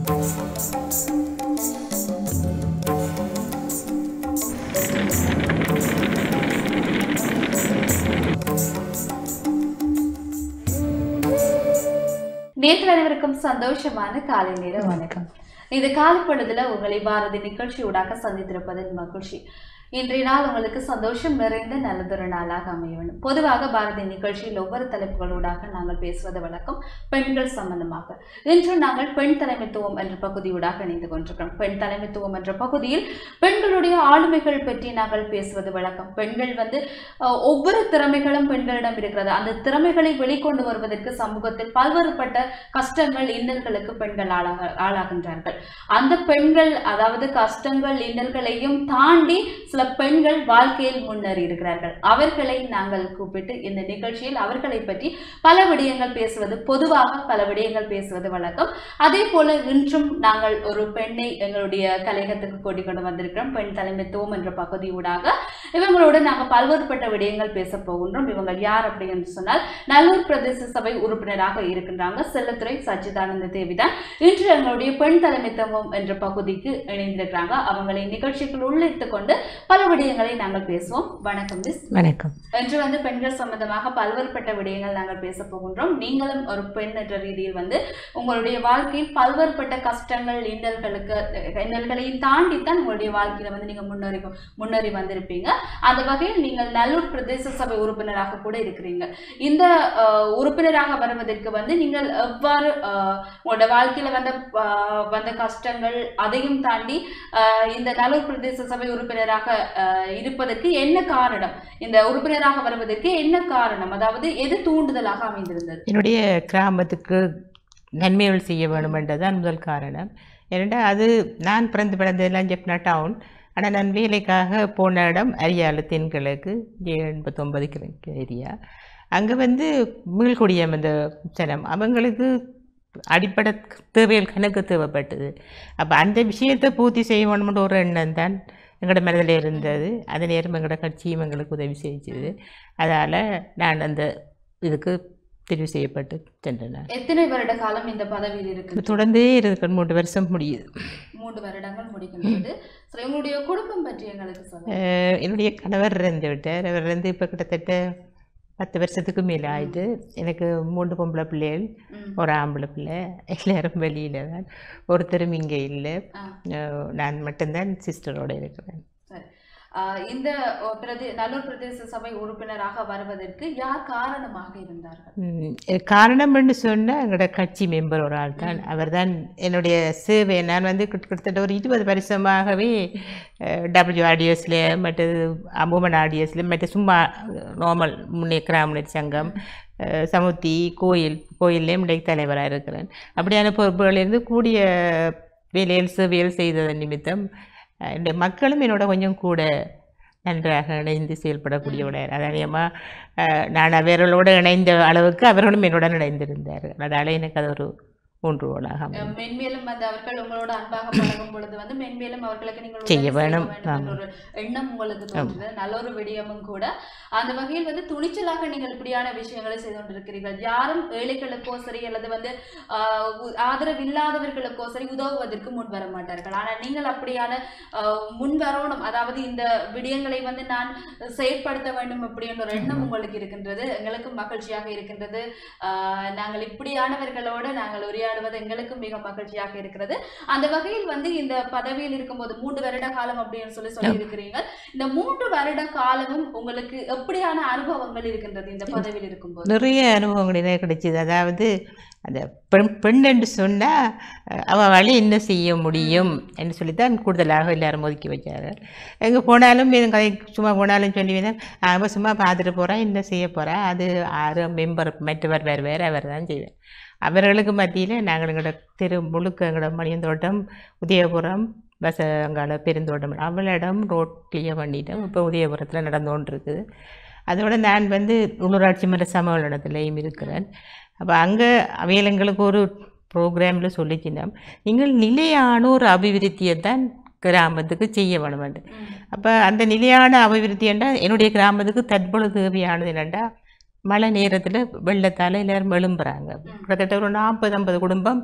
நேற்று அனைவருக்கும் சந்தோஷமான காலை நேர வணக்கம் இந்த காலை பொழுதுல உங்களை பாரதி நிகழ்ச்சியூடாக சந்தித்திருப்பதில் மகிழ்ச்சி இன்றைய நாள் உங்களுக்கு சந்தோஷம் நிறைந்த நல்லதொரு நாளாக அமைய வேண்டும் பொதுவாக பாரதி நிகழ்ச்சியில் ஒவ்வொரு தலைப்புகளூடாக நாங்கள் பேசுவது வழக்கம் பெண்கள் சம்பந்தமாக இன்று நாங்கள் பெண் தலைமைத்துவம் என்ற பகுதியூடாக இணைந்து கொண்டிருக்கிறோம் பெண் தலைமைத்துவம் என்ற பகுதியில் பெண்களுடைய ஆளுமைகள் பற்றி நாங்கள் பேசுவது வழக்கம் பெண்கள் வந்து அஹ், ஒவ்வொரு திறமைகளும் பெண்களிடம் இருக்கிறது அந்த திறமைகளை வெளிக்கொண்டு வருவதற்கு சமூகத்தில் பல்வேறுபட்ட கஷ்டங்கள் இன்னல்களுக்கு பெண்கள் ஆளாக ஆளாகின்றார்கள் அந்த பெண்கள் அதாவது கஷ்டங்கள் இன்னல்களையும் தாண்டி சில பெண்கள் வாழ்க்கையில் முன்னேறி இருக்கிறார்கள் அவர்களை நாங்கள் கூப்பிட்டு இந்த நிகழ்ச்சியில் அவர்களை பற்றி பல விடயங்கள் பேசுவது பொதுவாக பல விடயங்கள் பேசுவது வழக்கம் அதே போல இன்றும் நாங்கள் ஒரு பெண்ணை எங்களுடைய கலையகத்துக்கு கூட்டிக் கொண்டு வந்திருக்கிறோம் பெண் தலைமைத்துவம் என்ற பகுதியூடாக இவங்களோடு நாங்கள் பல்வேறுபட்ட விடயங்கள் பேச போகின்றோம் இவங்க யார் அப்படி என்று சொன்னால் நல்லூர் பிரதேச சபை உறுப்பினராக இருக்கின்றாங்க செல்லத்துறை சச்சிதானந்த தேவிதான் இன்று எங்களுடைய பெண் தலைமைத்துவம் என்ற பகுதிக்கு இணைந்திருக்கிறாங்க அவங்களை நிகழ்ச்சிக்குள் உள்ளிட்டுக் கொண்டு பல விடயங்களை நாங்கள் பேசுவோம் வணக்கம் மிஸ் வணக்கம் இன்று வந்து பெண்கள் சம்பந்தமாக பல்வேறுபட்ட விடயங்கள் நாங்கள் பேச போகின்றோம் நீங்களும் ஒரு பெண் என்ற ரீதியில் வந்து உங்களுடைய வாழ்க்கையில் பல்வேறுபட்ட கஷ்டங்கள் இன்னல்களுக்கு இன்னல்களையும் தாண்டித்தான் உங்களுடைய வாழ்க்கையில வந்து நீங்க முன்னேறி முன்னேறி வந்திருப்பீங்க அந்த வகையில் நீங்கள் நல்லூர் பிரதேச சபை உறுப்பினராக கூட இருக்கிறீங்க இந்த அஹ், உறுப்பினராக வருவதற்கு வந்து நீங்கள் எவ்வாறு அஹ், உங்களோட வாழ்க்கையில வந்த அஹ், வந்த கஷ்டங்கள் அதையும் தாண்டி அஹ், இந்த நல்லூர் பிரதேச சபை உறுப்பினராக அஹ், இருப்பதற்கு என்ன காரணம் இந்த உறுப்பினராக வருவதற்கு என்ன காரணம் அதாவது எது தூண்டுதலாக அமைந்திருந்தது என்னுடைய கிராமத்துக்கு நன்மைகள் செய்ய வேணுமென்றதான் முதல் காரணம் ஏனெண்டா அது நான் பிறந்து பிறந்ததெல்லாம் ஜெப்னா டவுன் ஆனால் நான் வேலைக்காக போன இடம் அரியாலு தென்கிழக்கு எண்பத்தொம்பது கிழக்கு ஏரியா அங்கே வந்து மீள்குடியம் அந்த ஜனம் அவங்களுக்கு அடிப்படை தேவைகள் கணக்கு தேவைப்பட்டது அப்போ அந்த விஷயத்தை பூர்த்தி செய்யணும்னு ஒரு எண்ணம் தான் எங்களோட மனதில் இருந்தது அதே நேரம் எங்களோட கட்சியும் எங்களுக்கு உதவி செஞ்சது அதால் நான் அந்த இதுக்கு தெரிவு செய்யப்பட்டு சென்றேன் எத்தனை வருட காலம் இந்த பதவியில் இருக்கு தொடர்ந்தே இருக்கு மூன்று வருஷம் முடியுது மூன்று வருடங்கள் முடிக்கின்றது சரி உங்களுடைய குடும்பம் பற்றி எங்களுக்கு சொல்லுங்க அஹ் என்னுடைய கணவர் இறந்து விட்டார் அவர் இருந்து இப்போ கிட்டத்தட்ட பத்து வருஷத்துக்கு மேலே ஆயிட்டு எனக்கு மூன்று பொம்பளை பிள்ளைகள் ம். ஒரு ஆம்பளை பிள்ளை எல்லாரும் வெளியில் தான் ஒருத்தரும் இங்கே இல்லை ஆ. அஹ் நான் மட்டும்தான் சிஸ்டரோட இருக்கிறேன் சரி ஆஹ் இந்த ஒ, பிரதே நல்லூர் பிரதேச சபை உறுப்பினராக வருவதற்கு யார் காரணமாக இருந்தார்கள் ம், இது காரணம்னு சொன்னால் எங்களோட கட்சி மெம்பர் ஒரு ஆள் தான் அவர் தான் என்னுடைய சேவை நான் வந்து கிட்ட- கிட்டத்தட்ட ஒரு இருபது வருஷமாகவே டபிள்யூஆர்டிஎஸில் மற்றது உமன் ஆர்டிஎஸில் மற்ற சும்மா நார்மல் முன்னே கிராமணர் சங்கம் அஹ், சமுத்தி கோயில் கோயில்லையும் இன்றைக்கு தலைவராக இருக்கிறேன் அப்படியான பொறுப்புகளிலிருந்து கூடிய வேலைகள் சேவைகள் செய்ததன் நிமித்தம் அஹ், என்னுடைய மக்களும் என்னோட கொஞ்சம் கூட நன்றாக இணைந்து செயல்படக்கூடியவர்கள் அதேமா நான் அவர்களோடு இணைந்த அளவுக்கு அவர்களும் என்னுடன் இணைந்திருந்தார்கள் அதால் எனக்கு அது ஒரு ஊன்றுகோலாக அமைந்தது. அஹ் மென்மேலும் வந்து அவர்கள் உங்களோட அன்பாக பழகும் பொழுது வந்து மென்மேலும் அவர்களுக்கு நீங்கள் உதவி செய்ய வேணும். வேண்டும் என்ற ஒரு எண்ணம் உங்களுக்கு தோன்றுது நல்ல ஒரு விடயமும் கூட அந்த வகையில் வந்து துணிச்சலாக நீங்கள் இப்படியான விஷயங்களை செய்து கொண்டிருக்கிறீர்கள் யாரும் ஏழைகளுக்கோ சரி அல்லது வந்து ஆஹ், உ- ஆதரவு இல்லாதவர்களுக்கோ சரி உதவுவதற்கு முன் வர மாட்டார்கள் ஆனால் நீங்கள் அப்படியான ஆஹ், முன் வரணும் அதாவது இந்த விடயங்களை வந்து நான் செயற்படுத்த வேண்டும் அப்படின்ற ஒரு எண்ணம் உங்களுக்கு இருக்கின்றது எங்களுக்கும் மகிழ்ச்சியாக இருக்கின்றது ஆஹ், நாங்கள் இப்படியானவர்களோடு நாங்கள் உரையாடுவது எங்களுக்கும் மிக மகிழ்ச்சியாக இருக்கிறது அந்த வகையில் வந்து இந்த பதவியில் இருக்கும்போது மூன்று வருட காலம் அப்படின்னு சொல்லி சொல்லி இருக்கிறீங்க இந்த மூன்று வருட காலமும் உங்களுக்கு எப்படியான அனுபவங்கள் இருக்கின்றது இந்த பதவியில் இருக்கும்போது நிறைய அனுபவங்கள் எனக்கு கிடைச்சிது அதாவது அந்த பெண் பெண் என்று சொன்னால் அவள் வழி என்ன செய்ய முடியும் என்று சொல்லித்தான் கூடுதலாக எல்லாரும் ஒதுக்கி வச்சாரு எங்கே போனாலும் என் கதை சும்மா போனாலும் சொல்லி அவள் சும்மா பார்த்துட்டு போகிறா என்ன செய்ய போகிறா அது ஆறு மெம்பர் மற்றவர் வேறு வேறு அவர் தான் செய்வேன் அவர்களுக்கு மத்தியில் நாங்கள் எங்களோட தெரு முழுக்க எங்களோட மணியந்தோட்டம் உதயபுரம் பஸ் அங்கால பெருந்தோட்டம் அவளிடம் ரோட் கிளியர் பண்ணிட்டோம் இப்போ உதயபுரத்தில் நடந்து கொண்டு இருக்குது அதோட நான் வந்து உள்ளூராட்சி மன்ற சமவலனத்திலையும் இருக்கிறேன் அப்போ அங்கே அவையலங்களுக்கு ஒரு ப்ரோக்ராமில் சொல்லிச்சினோம் நீங்கள் நிலையான ஒரு அபிவிருத்தியை தான் கிராமத்துக்கு செய்ய வேணும் அப்போ அந்த நிலையான அபிவிருத்தி என்றால் என்னுடைய கிராமத்துக்கு தற்பொழுது தேவையானது என்னென்னா மழை நேரத்தில் வெள்ளத்தால் எல்லோரும் எழும்புறாங்க கிட்டத்தட்ட ஒரு நாற்பது ஐம்பது குடும்பம்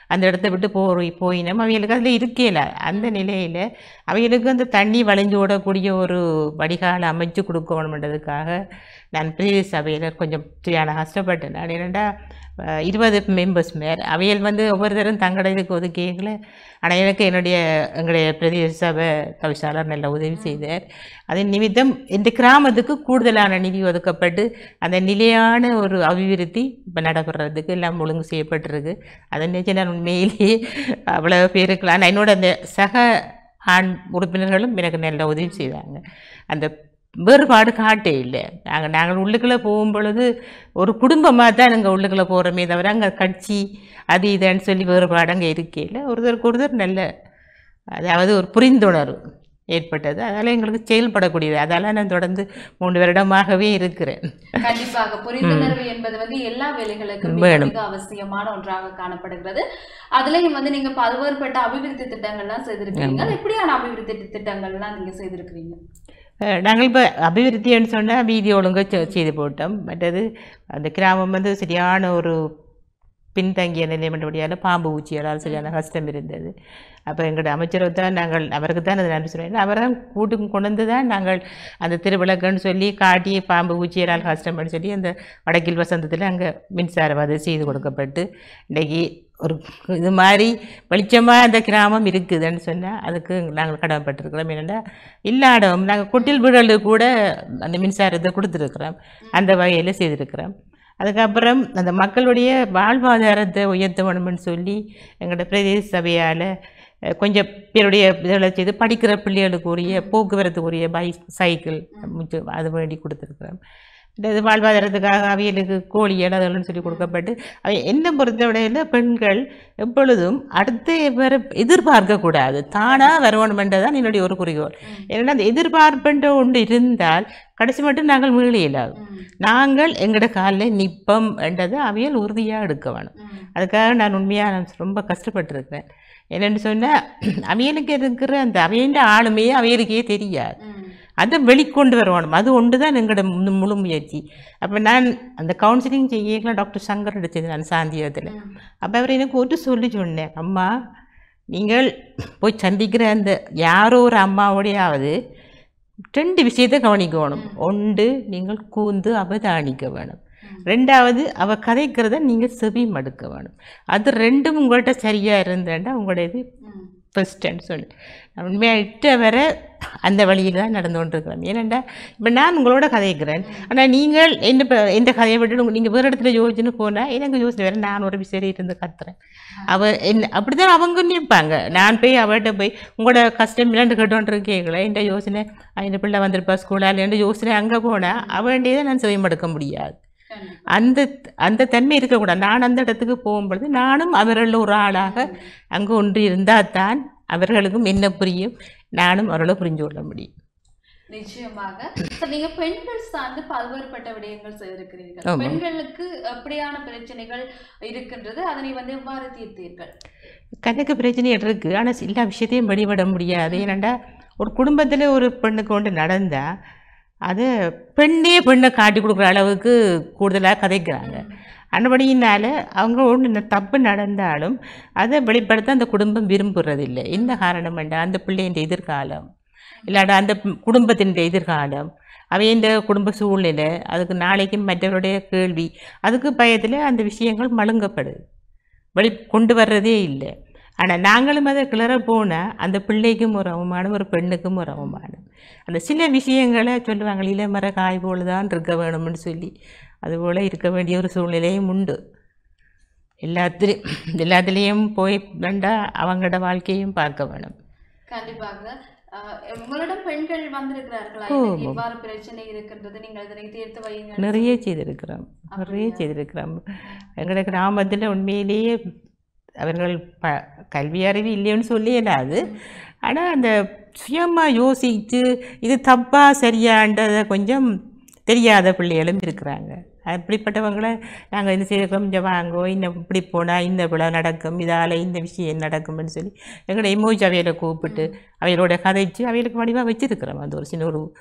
அந்த இடத்த விட்டு போய் போயினோம் அவைகளுக்கு அதில் இருக்கல அந்த நிலையில் அவைகளுக்கு அந்த தண்ணி வளைஞ்சு ஓடக்கூடிய ஒரு வடிகால் அமைச்சு கொடுக்கணுன்றதுக்காக நான் பிரதேச சபையில் கொஞ்சம் சரியான கஷ்டப்பட்டேன் நான் என்னென்னா இருபது மெம்பர்ஸ் மேல் அவைகள் வந்து ஒவ்வொருத்தரும் தங்களோட இதுக்கு ஒதுக்கியங்கள ஆனால் எனக்கு என்னுடைய எங்களுடைய பிரதேச சபை தவிசாளர் நல்ல உதவி செய்தார் அதன் நிமித்தம் இந்த கிராமத்துக்கு கூடுதலான நிதி ஒதுக்கப்பட்டு அந்த நிலையான ஒரு அபிவிருத்தி இப்போ நடைபெறதுக்கு எல்லாம் ஒழுங்கு செய்யப்பட்டிருக்கு அதை நினைச்சு நான் உண்மையிலேயே அவ்வளோ பேருக்கு ஆனால் என்னோட அந்த சக ஆண் உறுப்பினர்களும் எனக்கு நல்ல உதவி செய்தாங்க அந்த வேறுபாடு காட்டே இல்லை நாங்கள் நாங்கள் உள்ளுக்குள்ளே போகும் பொழுது ஒரு குடும்பமாக தான் நாங்கள் உள்ளுக்குள்ளே போகிறோமே தவிர அங்கே கட்சி அது இதுன்னு சொல்லி வேறுபாடு அங்கே இருக்கையில் ஒருத்தருக்கு ஒருத்தர் நல்ல அதாவது ஒரு புரிந்துணர்வு ஏற்பட்டது அதனால் எங்களுக்கு செயல்படக்கூடியது அதால் நான் தொடர்ந்து மூன்று வருடமாகவே இருக்கிறேன் கண்டிப்பாக புரிந்துணர்வு என்பது வந்து எல்லா வேலைகளுக்கும் மிக வேணும். மிக அவசியமான ஒன்றாக காணப்படுகிறது அதுலயும் வந்து நீங்க பல்வேறுபட்ட அபிவிருத்தி திட்டங்கள்லாம் செய்திருக்கீங்க அது எப்படியான அபிவிருத்தி திட்டங்கள்லாம் நீங்க செய்திருக்கிறீங்க அஹ் நாங்கள் இப்போ அபிவிருத்தின்னு சொன்னால் வீதி ஒழுங்காக செ- செய்து போட்டோம் மற்றது அந்த கிராமம் வந்து சரியான ஒரு பின்தங்கிய நிலைமன்றபடியால் பாம்பு ஊச்சியால் சரியான கஷ்டம் இருந்தது அப்போ எங்களோட அமைச்சரை தான் நாங்கள் அவருக்கு தான் அதை நன்றி சொல்கிறேன் அவரை தான் கூட்டு கொண்டு வந்து தான் நாங்கள் அந்த திருவிளக்குன்னு சொல்லி காட்டி பாம்பு ஊச்சியரால் கஷ்டம்னு சொல்லி அந்த வடக்கில் வசந்தத்தில் அங்கே மின்சார வசதி செய்து கொடுக்கப்பட்டு இன்றைக்கி ஒரு இது மாதிரி வெளிச்சமாக அந்த கிராமம் இருக்குதுன்னு சொன்னால் அதுக்கு நாங்கள் கடமைப்பட்டிருக்கிறோம் என்னென்னா இல்லாடம் நாங்கள் கொட்டில் வீடுகளுக்கு கூட அந்த மின்சாரத்தை கொடுத்துருக்குறோம் அந்த வகையில் செய்திருக்கிறோம் அதுக்கப்புறம் அந்த மக்களுடைய வாழ்வாதாரத்தை உயர்த்த வேணும்னு சொல்லி எங்களோட பிரதேச சபையால் அஹ், கொஞ்சம் பேருடைய இதில் செய்து படிக்கிற பிள்ளைகளுக்குரிய போக்குவரத்துக்குரிய பைக் சைக்கிள் முச்சு- அது வேண்டி கொடுத்துருக்குறோம் இது வாழ்வாதாரத்துக்காக அவியலுக்கு கோழி அதெல்லாம் சொல்லி கொடுக்கப்பட்டு அவை என்னை பொறுத்தவரையில் பெண்கள் எப்பொழுதும் அடுத்த வர எதிர்பார்க்கக்கூடாது தானாக வரணுமென்றது தான் என்னுடைய ஒரு குறிக்கோள் ஏன்னா அந்த எதிர்பார்ப்புன்ற ஒன்று இருந்தால் கடைசி மட்டும் நாங்கள் மீள இயலாது நாங்கள் எங்களோட காலில் நிற்போம் என்றதை அவியல் உறுதியாக எடுக்க வேணும் அதுக்காக நான் உண்மையாக நான் ரொம்ப கஷ்டப்பட்டிருக்கிறேன் என்னென்னு சொன்னால் அவியலுக்கு இருக்கிற அந்த அவையின் ஆளுமையே அவையலுக்கே தெரியாது அதை வெளிக்கொண்டு வரணும் அது ஒன்று தான் எங்களோட மு- முழு முயற்சி அப்போ நான் அந்த கவுன்சிலிங் செய்யலாம் டாக்டர் சங்கர் எடுத்தது நான் சாந்தியத்தில் அப்போ அவர் எனக்கு ஒரு சொல்லி சொன்னேன் அம்மா நீங்கள் போய் சந்திக்கிற அந்த யாரோ ஒரு அம்மாவோடையாவது ரெண்டு விஷயத்தை கவனிக்கணும் ஒன்று நீங்கள் கூந்து அவதானிக்க வேணும் ரெண்டாவது அவ கதைக்கிறத நீங்கள் செவி மடுக்க வேணும் அது ரெண்டும் உங்கள்கிட்ட சரியாக இருந்தேன்டா உங்களோட இது ஃபஸ்ட்டுன்னு சொல்லி நான் உண்மையாக இட்ட வர அந்த வழியில் தான் நடந்து கொண்டிருக்கிறோம் ஏனெண்டா இப்போ நான் உங்களோட கதைக்கிறேன் ஆனால் நீங்கள் என்ன இப்போ எந்த கதையை விட்டு நீங்கள் வேறு இடத்துல யோசிச்சுன்னு போனால் எனக்கு யோசனை வேறு நான் ஒரு சரி இருந்து கத்துறேன் அவ என்ன அப்படி தான் அவங்க நிற்பாங்க நான் போய் அவர்கிட்ட போய் உங்களோட கஷ்டம் இல்லாண்டு கேட்டோன்றிருக்கீங்களே என்ற யோசனை இந்த பிள்ளை வந்திருப்பா ஸ்கூலால் என்ற யோசனை அங்கே போனால் அவண்டியதை நான் செவிமடுக்க முடியாது அந்த அந்த தன்மை இருக்கக்கூடாது நான் அந்த இடத்துக்கு போகும்பொழுது நானும் அவர்கள் ஒரு ஆளாக அங்கே ஒன்று இருந்தால் தான் அவர்களுக்கும் என்ன புரியும் நானும் அவர்களை புரிஞ்சு கொள்ள முடியும் நிச்சயமாக So, நீங்க பெண்கள் சார்ந்து பல்வேறுபட்ட விடயங்கள் செய்திருக்கிறீர்கள் ஆமா. பெண்களுக்கு எப்படியான பிரச்சனைகள் இருக்கின்றது அதனை வந்து எவ்வாறு தீர்த்தீர்கள் கணக்கு பிரச்சனைகள் இருக்குது ஆனால் எல்லா விஷயத்தையும் வெளிவிட முடியாது ஏன்னாண்டா ஒரு குடும்பத்தில் ஒரு பெண்ணுக்கு ஒன்று நடந்தால் அது பெண்ணே பெண்ணை காட்டி கொடுக்குற அளவுக்கு கூடுதலாக கதைக்கிறாங்க அந்தபடியினால் அவங்க ஒன்று தப்பு நடந்தாலும் அதை வெளிப்படுத்த அந்த குடும்பம் விரும்புறதில்லை என்ன காரணம் வேண்டாம் அந்த பிள்ளையின் எதிர்காலம் இல்லாட்டா அந்த குடும்பத்தின் எதிர்காலம் அவையின் குடும்ப சூழ்நிலை அதுக்கு நாளைக்கு மற்றவருடைய கேள்வி அதுக்கு பயத்தில் அந்த விஷயங்கள் மழுங்கப்படுது வெளி கொண்டு வர்றதே இல்லை ஆனால் நாங்களும் அதை கிளற போனால் அந்த பிள்ளைக்கும் ஒரு அவமானம் ஒரு பெண்ணுக்கும் ஒரு அவமானம் அந்த சில விஷயங்களை சொல்லுவாங்க இளமர காய் போல தான் இருக்க வேணும்னு சொல்லி அதுபோல் இருக்க வேண்டிய ஒரு சூழ்நிலையும் உண்டு எல்லாத்துலேயும் எல்லாத்துலேயும் போய் வேண்டா அவங்களோட வாழ்க்கையும் பார்க்க வேணும் கண்டிப்பாக ஆஹ் உங்களிடம் பெண்கள் வந்திருக்கிறார்களா ஓ, எனக்கு இவ்வாறு பிரச்சனை இருக்கின்றது நீங்கள் இதனை தீர்த்து வையுங்கள் நிறைய செய்திருக்கிறோம் நிறைய செய்திருக்கிறோம் எங்களோட கிராமத்தில் உண்மையிலேயே அவர்கள் ப கல்வி அறிவு இல்லைன்னு சொல்லி இயலாது ஆனால் அந்த சுயமாக யோசித்து இது தப்பா சரியான்றதை கொஞ்சம் தெரியாத பிள்ளைகளும் இருக்கிறாங்க அப்படிப்பட்டவங்களை நாங்கள் இந்த செய்திருக்கோம் இங்கே வாங்கோ இன்னும் இப்படி போனால் இந்த விழா நடக்கும் இதால் இந்த விஷயம் நடக்கும்னு சொல்லி எங்களோட எமோஜி அவையில கூப்பிட்டு அவைகளோட கதைச்சு அவைகளுக்கு வடிவாக வச்சிருக்கிறோம் அந்த ஒரு சின்ன ஒரு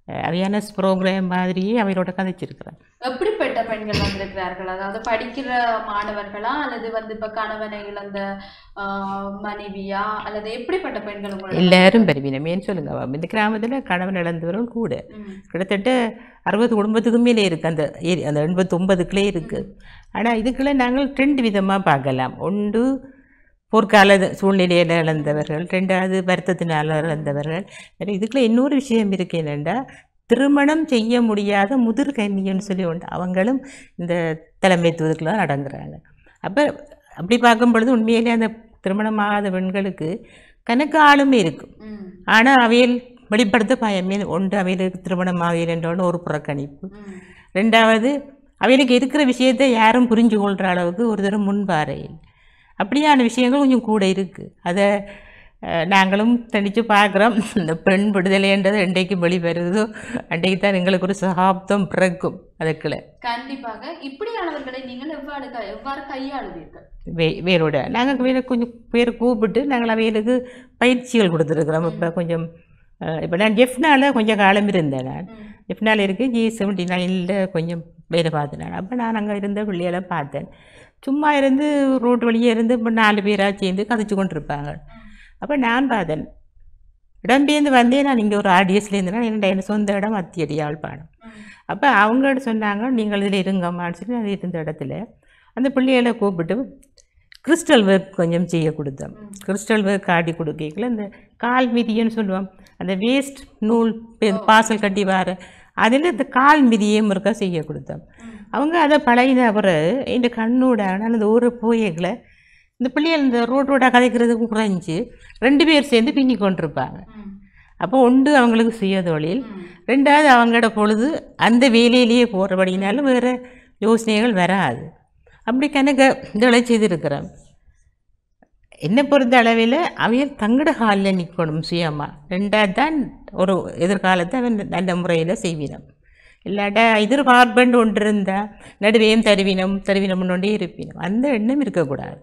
அவேர்னஸ் ப்ரோக்ராம் மாதிரியே அவையோட கதைச்சிருக்கிறேன் எப்படிப்பட்ட பெண்கள் வந்திருக்கிறார்கள் அதாவது படிக்கிற மாணவர்களா அல்லது வந்து இப்ப கணவனை இழந்த ஆஹ், மனைவியா அல்லது எப்படிப்பட்ட பெண்கள் உங்களோட எல்லாரும் பெருவினம் ஏன்னு சொல்லுங்க அவ இந்த கிராமத்தில் கணவன் இழந்தவரும் கூட ம், கிட்டத்தட்ட அறுபது குடும்பத்துக்கு மேலே இருக்குது அந்த ஏரி அந்த எண்பத்தொம்பதுக்குள்ளே இருக்குது ஆனால் இதுக்குள்ளே நாங்கள் ரெண்டு விதமாக பார்க்கலாம் ஒன்று போர்க்கால சூழ்நிலையில் இழந்தவர்கள் ரெண்டாவது வருத்தத்தினால் இழந்தவர்கள் வேறு இதுக்குள்ளே இன்னொரு விஷயம் இருக்கு என்னென்னா திருமணம் செய்ய முடியாத முதிர் கன்னியன்னு சொல்லி உண்டு அவங்களும் இந்த தலைமைத்துவத்துக்குள்ள அடங்குறாங்க அப்போ அப்படி பார்க்கும் பொழுது உண்மையிலே அந்த திருமணமாகாத பெண்களுக்கு கணக்கு ஆளுமே இருக்கும் ம், ஆனால் அவையில் வெளிப்படுத்த பயமே ஒன்று அவைகளுக்கு திருமணம் ஆகையில் என்றோன்னு ஒரு புறக்கணிப்பு ம், ரெண்டாவது அவைகளுக்கு இருக்கிற விஷயத்தை யாரும் புரிஞ்சு கொள்கிற அளவுக்கு ஒரு தரம் முன்பாறையில் அப்படியான விஷயங்கள் கொஞ்சம் கூட இருக்குது அதை அஹ், நாங்களும் தனித்து பார்க்குறோம் இந்த பெண் விடுதலைன்றது அன்றைக்கு வெளிவருதோ அன்றைக்கு தான் எங்களுக்கு ஒரு சகாப்தம் பிறக்கும் அதுக்குள்ள கண்டிப்பாக இப்படியானவர்களை நீங்கள் எவ்வாறு க- எவ்வாறு கையாளுவீர்கள் வே வேரோட நாங்கள் வேலை கொஞ்சம் பேர் கூப்பிட்டு நாங்கள் அவைகளுக்கு பயிற்சிகள் கொடுத்துருக்குறோம் இப்போ கொஞ்சம் இப்போ நான் ஜெஃப்னால கொஞ்சம் காலம் இருந்தேன் நான் ம், ஜெஃப்னால இருக்கு ஜி செவன்டி நைனில் கொஞ்சம் வேலை பார்த்தேன் நான் அப்போ நான் அங்கே இருந்த பிள்ளைகளை பார்த்தேன் சும்மா இருந்து ரோட்டு வழியே இருந்து இப்போ நாலு பேராக சேர்ந்து கதைச்சு கொண்டிருப்பாங்க அப்போ நான் பார்த்தேன் இடம்பெயர்ந்து வந்தே நான் இங்கே ஒரு ஆடியஸில் இருந்தேன்னா என்னோட என் சொந்த இடம் அத்தியடி யாழ்ப்பாணம் ம், அப்போ அவங்கள்ட்ட சொன்னாங்க நீங்கள் இதில் இருங்கம்மான்னு சொல்லி நான் இருந்த இடத்துல அந்த பிள்ளைகளை கூப்பிட்டு கிறிஸ்டல் ஒர்க் கொஞ்சம் செய்ய கொடுத்தோம் ம். கிறிஸ்டல் ஒர்க் காட்டி கொடுக்கல இந்த கால் மிதியன்னு சொல்லுவோம் அந்த வேஸ்ட் நூல் பெ- பாசல் கட்டி வர அதில் இந்த கால் மிதியும் இருக்கா செய்ய கொடுத்தோம் ம். அவங்க அதை பழகின அப்புறம் இந்த கண்ணோட ஆனால் அந்த ஊரை போயங்களை இந்த பிள்ளைகள் இந்த ரோட் ரோடாக கதைக்கிறதுக்கு குறைஞ்சி ரெண்டு பேர் சேர்ந்து பின்னி கொண்டிருப்பாங்க ம், அப்போ ஒன்று அவங்களுக்கு சுய தொழில் ம். ரெண்டாவது அவங்களோட பொழுது அந்த வேலையிலேயே போகிறபடினாலும் வேறு யோசனைகள் வராது அப்படி கணக்க இதெல்லாம் செய்திருக்கிறேன் என்னை பொறுத்த அளவில் அவன் தங்கட காலில் நிற்கணும் சுயமாக ரெண்டாவது தான் ஒரு எதிர்காலத்தை அவன் நல்ல முறையில் செய்வினம் இல்லாட்டா எதிர்பார்ப்புன்னு ஒன்று இருந்தால் நடுவேயும் தருவினம் தருவினம்னு ஒன்றே இருப்பினம் அந்த எண்ணம் இருக்கக்கூடாது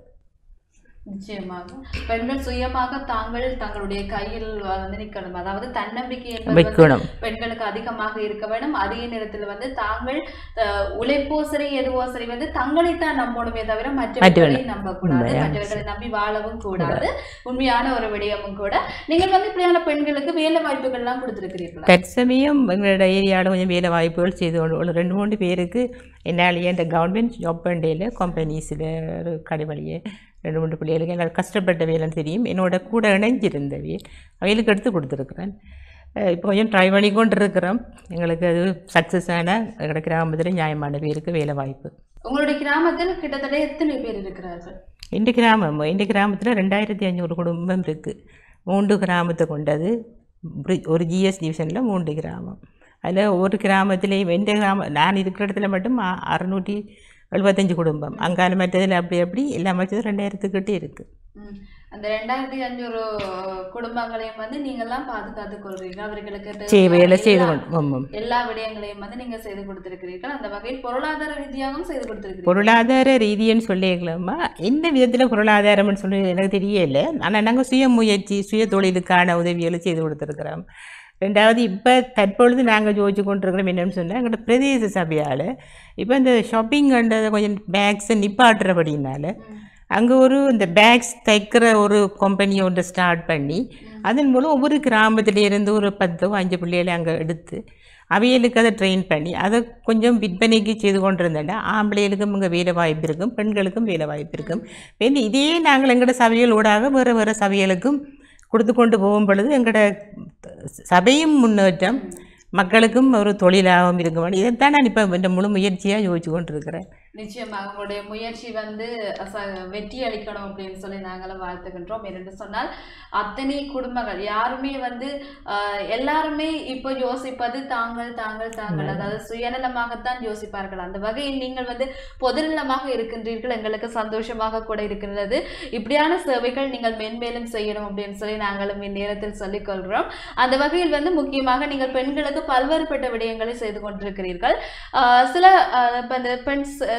நிச்சயமாக பெண்கள் சுயமாக தாங்கள் தங்களுடைய கையில் வந்து நிற்கணும் அதாவது தன்னம்பிக்கை என்பது வந்து வைக்கணும் பெண்களுக்கு அதிகமாக இருக்க வேண்டும் அதே நேரத்தில் வந்து தாங்கள் அஹ், உழைப்போ சரி எதுவோ சரி வந்து தங்களைத்தான் நம்பணுமே தவிர மற்றவர்களை நம்பக்கூடாது உண்மையா. மற்றவர்களை நம்பி வாழவும் கூடாது உண்மையான ஒரு விடயமும் கூட நீங்கள் வந்து இப்படியான பெண்களுக்கு வேலை வாய்ப்புகள் எல்லாம் கொடுத்திருக்கிறீர்களா தற்சமயம் எங்களோட ஏரியாவில் கொஞ்சம் வேலை வாய்ப்புகள் செய்து கொண்டு ஒரு ரெண்டு மூணு பேருக்கு என்னாலேயே இந்த கவர்மெண்ட் ஜாப் பண்டையில் கம்பெனிஸில் ஒரு கடைவழியே ரெண்டு மூணு பிள்ளைகளுக்கு எனக்கு கஷ்டப்பட்ட வேலைன்னு தெரியும் என்னோட கூட இணைஞ்சிருந்தவே அவைகளுக்கு எடுத்து கொடுத்துருக்குறேன் அஹ் இப்போ கொஞ்சம் ட்ரை பண்ணி கொண்டு இருக்கிறோம் எங்களுக்கு அது சக்ஸஸ் ஆன எங்களோட கிராமத்தில் நியாயமான பேருக்கு வேலை வாய்ப்பு உங்களுடைய கிராமத்தில் கிட்டத்தட்ட எத்தனை பேர் இருக்கிறார்கள் இந்த கிராமம் இந்த கிராமத்தில் ரெண்டாயிரத்தி ஐநூறு குடும்பம் இருக்குது மூன்று கிராமத்தை கொண்டது bri- ஒரு ஜிஎஸ் டிவிஷனில் மூன்று கிராமம் அதில் ஒரு கிராமத்துலேயும் எந்த கிராமம் நான் இருக்கிற இடத்துல மட்டும் அ- அறுநூற்றி எழுபத்தஞ்சு குடும்பம் அங்கால மற்றதில் அப்படி அப்படி எல்லா மற்றதும் ரெண்டாயிரத்துக்கிட்டே இருக்குது ம். அந்த ரெண்டாயிரத்தி அஞ்சூறு குடும்பங்களையும் வந்து நீங்கெல்லாம் பாதுகாத்துக் கொள்றீங்க அவர்களுக்கு தேவையான சேவையில் செய்து எல்லா- கொண்டு ஆமாம் எல்லா விடயங்களையும் வந்து நீங்க செய்து கொடுத்திருக்கிறீர்கள் அந்த வகையில் பொருளாதார ரீதியாகவும் செய்து கொடுத்திருக்கிறீர்கள் பொருளாதார ரீதின்னு சொல்லிக்கலாமா என்ன விதத்தில் பொருளாதாரம்னு சொல்லி எனக்கு தெரியல ஆனால் நாங்கள் சுய முயற்சி சுய தொழிலுக்கான உதவிகளை செய்து கொடுத்துருக்குறோம் ரெண்டாவது இப்போ தற்பொழுது நாங்கள் யோசிச்சு கொண்டிருக்கிறோம் என்னன்னு சொன்னால் எங்களோட பிரதேச சபையால் இப்போ இந்த ஷாப்பிங்கன்றதை கொஞ்சம் பேக்ஸை நிப்பாட்டுறபடினால ம். அங்கே ஒரு இந்த பேக்ஸ் தைக்கிற ஒரு கம்பெனி ஒன்று ஸ்டார்ட் பண்ணி அதன் மூலம் ஒவ்வொரு கிராமத்துல இருந்து ஒரு பத்தோ அஞ்சு பிள்ளைகளை அங்கே எடுத்து அவைகளுக்கு அதை ட்ரெயின் பண்ணி அதை கொஞ்சம் விற்பனைக்கு செய்து கொண்டிருந்தேன்டா ஆம்பளைகளுக்கும் இங்கே வேலை வாய்ப்பு இருக்கும் பெண்களுக்கும் வேலை வாய்ப்பு இருக்கும் வேண்டி இதே நாங்கள் எங்களோட சபைகளூடாக வேறு வேறு சபைகளுக்கும் கொடுத்து கொண்டு போகும் பொழுது எங்களோட சபையும் முன்னேற்றம் மக்களுக்கும் ஒரு தொழிலாகவும் இருக்க வேண்டும் இதைத்தான் நான் இப்போ இந்த முழு முயற்சியாக யோசிச்சு கொண்டிருக்கிறேன் நிச்சயமாக உங்களுடைய முயற்சி வந்து ச- வெற்றி அளிக்கணும் அப்படின்னு சொல்லி நாங்களும் வாழ்த்துகின்றோம் என்று சொன்னால் அத்தனை குடும்பங்கள் யாருமே வந்து ஆஹ், எல்லாருமே இப்போ யோசிப்பது தாங்கள் தாங்கள் தாங்கள் அதாவது சுயநலமாகத்தான் யோசிப்பார்கள் அந்த வகையில் நீங்கள் வந்து பொதுநலமாக இருக்கின்றீர்கள் எங்களுக்கு சந்தோஷமாக கூட இருக்கின்றது இப்படியான சேவைகள் நீங்கள் மென்மேலும் செய்யணும் அப்படின்னு சொல்லி நாங்களும் இந்நேரத்தில் சொல்லிக் கொள்கிறோம் அந்த வகையில் வந்து முக்கியமாக நீங்கள் பெண்களுக்கு பல்வேறுபட்ட விடயங்களை செய்து கொண்டிருக்கிறீர்கள் ஆஹ் சில ஆஹ் இப்ப இந்த பெண் ச-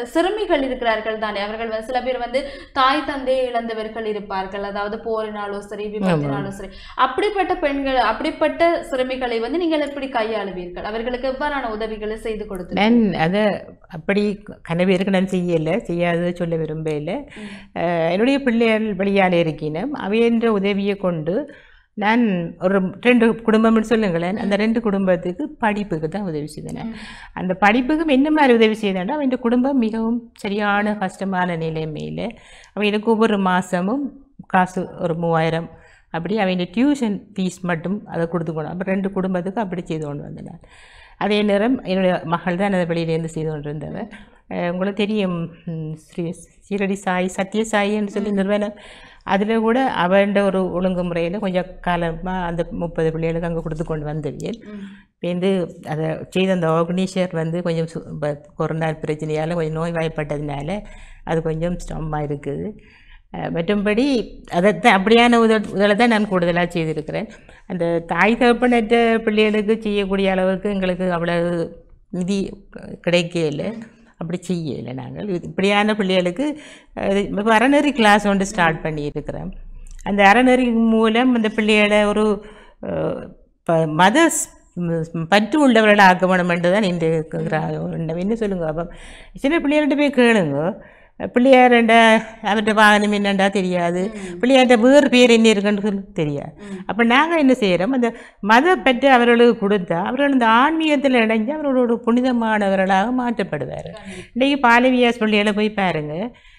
சிறுமிகள் இருக்கிறார்கள் தானே அவர்கள் வந்து சில பேர் வந்து தாய் தந்தையை இழந்தவர்கள் இருப்பார்கள் அதாவது போரினாலோ சரி விபத்தினாலோ சரி அப்படிப்பட்ட பெண்கள் அப்படிப்பட்ட சிறுமிகளை வந்து நீங்கள் எப்படி கையாளுவீர்கள் அவர்களுக்கு எவ்வாறான உதவிகளை செய்து கொடுத்து நான் அதை அப்படி கனவேருக்கு நான் செய்யலை செய்யாத சொல்ல விரும்பல அஹ் என்னுடைய பிள்ளைகள் வழியால் இருக்கினோம் அவையென்ற உதவியை கொண்டு நான் ஒரு ரெண்டு குடும்பம்னு சொல்லுங்களேன் அந்த ரெண்டு குடும்பத்துக்கு படிப்புக்கு தான் உதவி செய்தேன் அந்த படிப்புக்கு என்ன மாதிரி உதவி செய்தேன்னா அவன் குடும்பம் மிகவும் சரியான கஷ்டமான நிலைமையில் அவனுக்கு ஒவ்வொரு மாதமும் காசு ஒரு மூவாயிரம் அப்படி அவன் டியூஷன் ஃபீஸ் மட்டும் அதை கொடுத்துக்கணும் அப்போ ரெண்டு குடும்பத்துக்கு அப்படி செய்து கொண்டு வந்தேன் நான் அதே நேரம் என்னுடைய மகள் தான் அதை வெளியிலேருந்து செய்து கொண்டு இருந்தவர் அஹ் உங்களுக்கு தெரியும் ம், ஸ்ரீ சீரடி சாய் சத்யசாயின்னு சொல்லி நிறுவனம் அதில் கூட அவண்ட ஒரு ஒழுங்குமுறையில் கொஞ்சம் காலமாக அந்த முப்பது பிள்ளைகளுக்கு அங்கே கொடுத்து கொண்டு வந்தவியல் இப்போ வந்து அதை செய்த அந்த ஆர்கனைசர் வந்து கொஞ்சம் சு- ப- கொரோனா பிரச்சனையால் கொஞ்சம் நோய்வாய்ப்பட்டதுனால அது கொஞ்சம் ஸ்டம்மாக இருக்குது அஹ் மற்றும்படி அதைத்தான் அப்படியான உத உதலை தான் நான் கூடுதலாக செய்திருக்கிறேன் அந்த தாய் தகப்பனற்ற பிள்ளைகளுக்கு செய்யக்கூடிய அளவுக்கு எங்களுக்கு அவ்வளவு நிதி கிடைக்கல அப்படி செய்யலை நாங்கள் இது இப்படியான பிள்ளைகளுக்கு அஹ், இப்போ அறநெறி கிளாஸ் ஒன்று ஸ்டார்ட் பண்ணியிருக்கிறோம் அந்த அறநெறி மூலம் அந்த பிள்ளைகளை ஒரு அஹ், ப- மத ஸ்- ம், பற்று உள்ளவர்களை ஆக்க வேணும் என்று தான் இந்த என்ன சொல்லுங்க அப்போ சின்ன பிள்ளைகள்கிட்ட போய் கேளுங்க பிள்ளையார்ண்ட அவர்கிட்ட வாகனம் என்னண்டா தெரியாது பிள்ளையார்ட்ட வேறு பேர் என்ன இருக்குன்னு சொல்லி தெரியாது அப்போ நாங்கள் என்ன செய்கிறோம் அந்த மத பற்று அவர்களுக்கு கொடுத்தா அவர்கள் அந்த ஆன்மீகத்தில் இணைஞ்சு அவர்களோட புனிதமானவர்களாக மாற்றப்படுவார் இன்றைக்கி பாலவியாஸ் பிள்ளைகளை போய் பாருங்க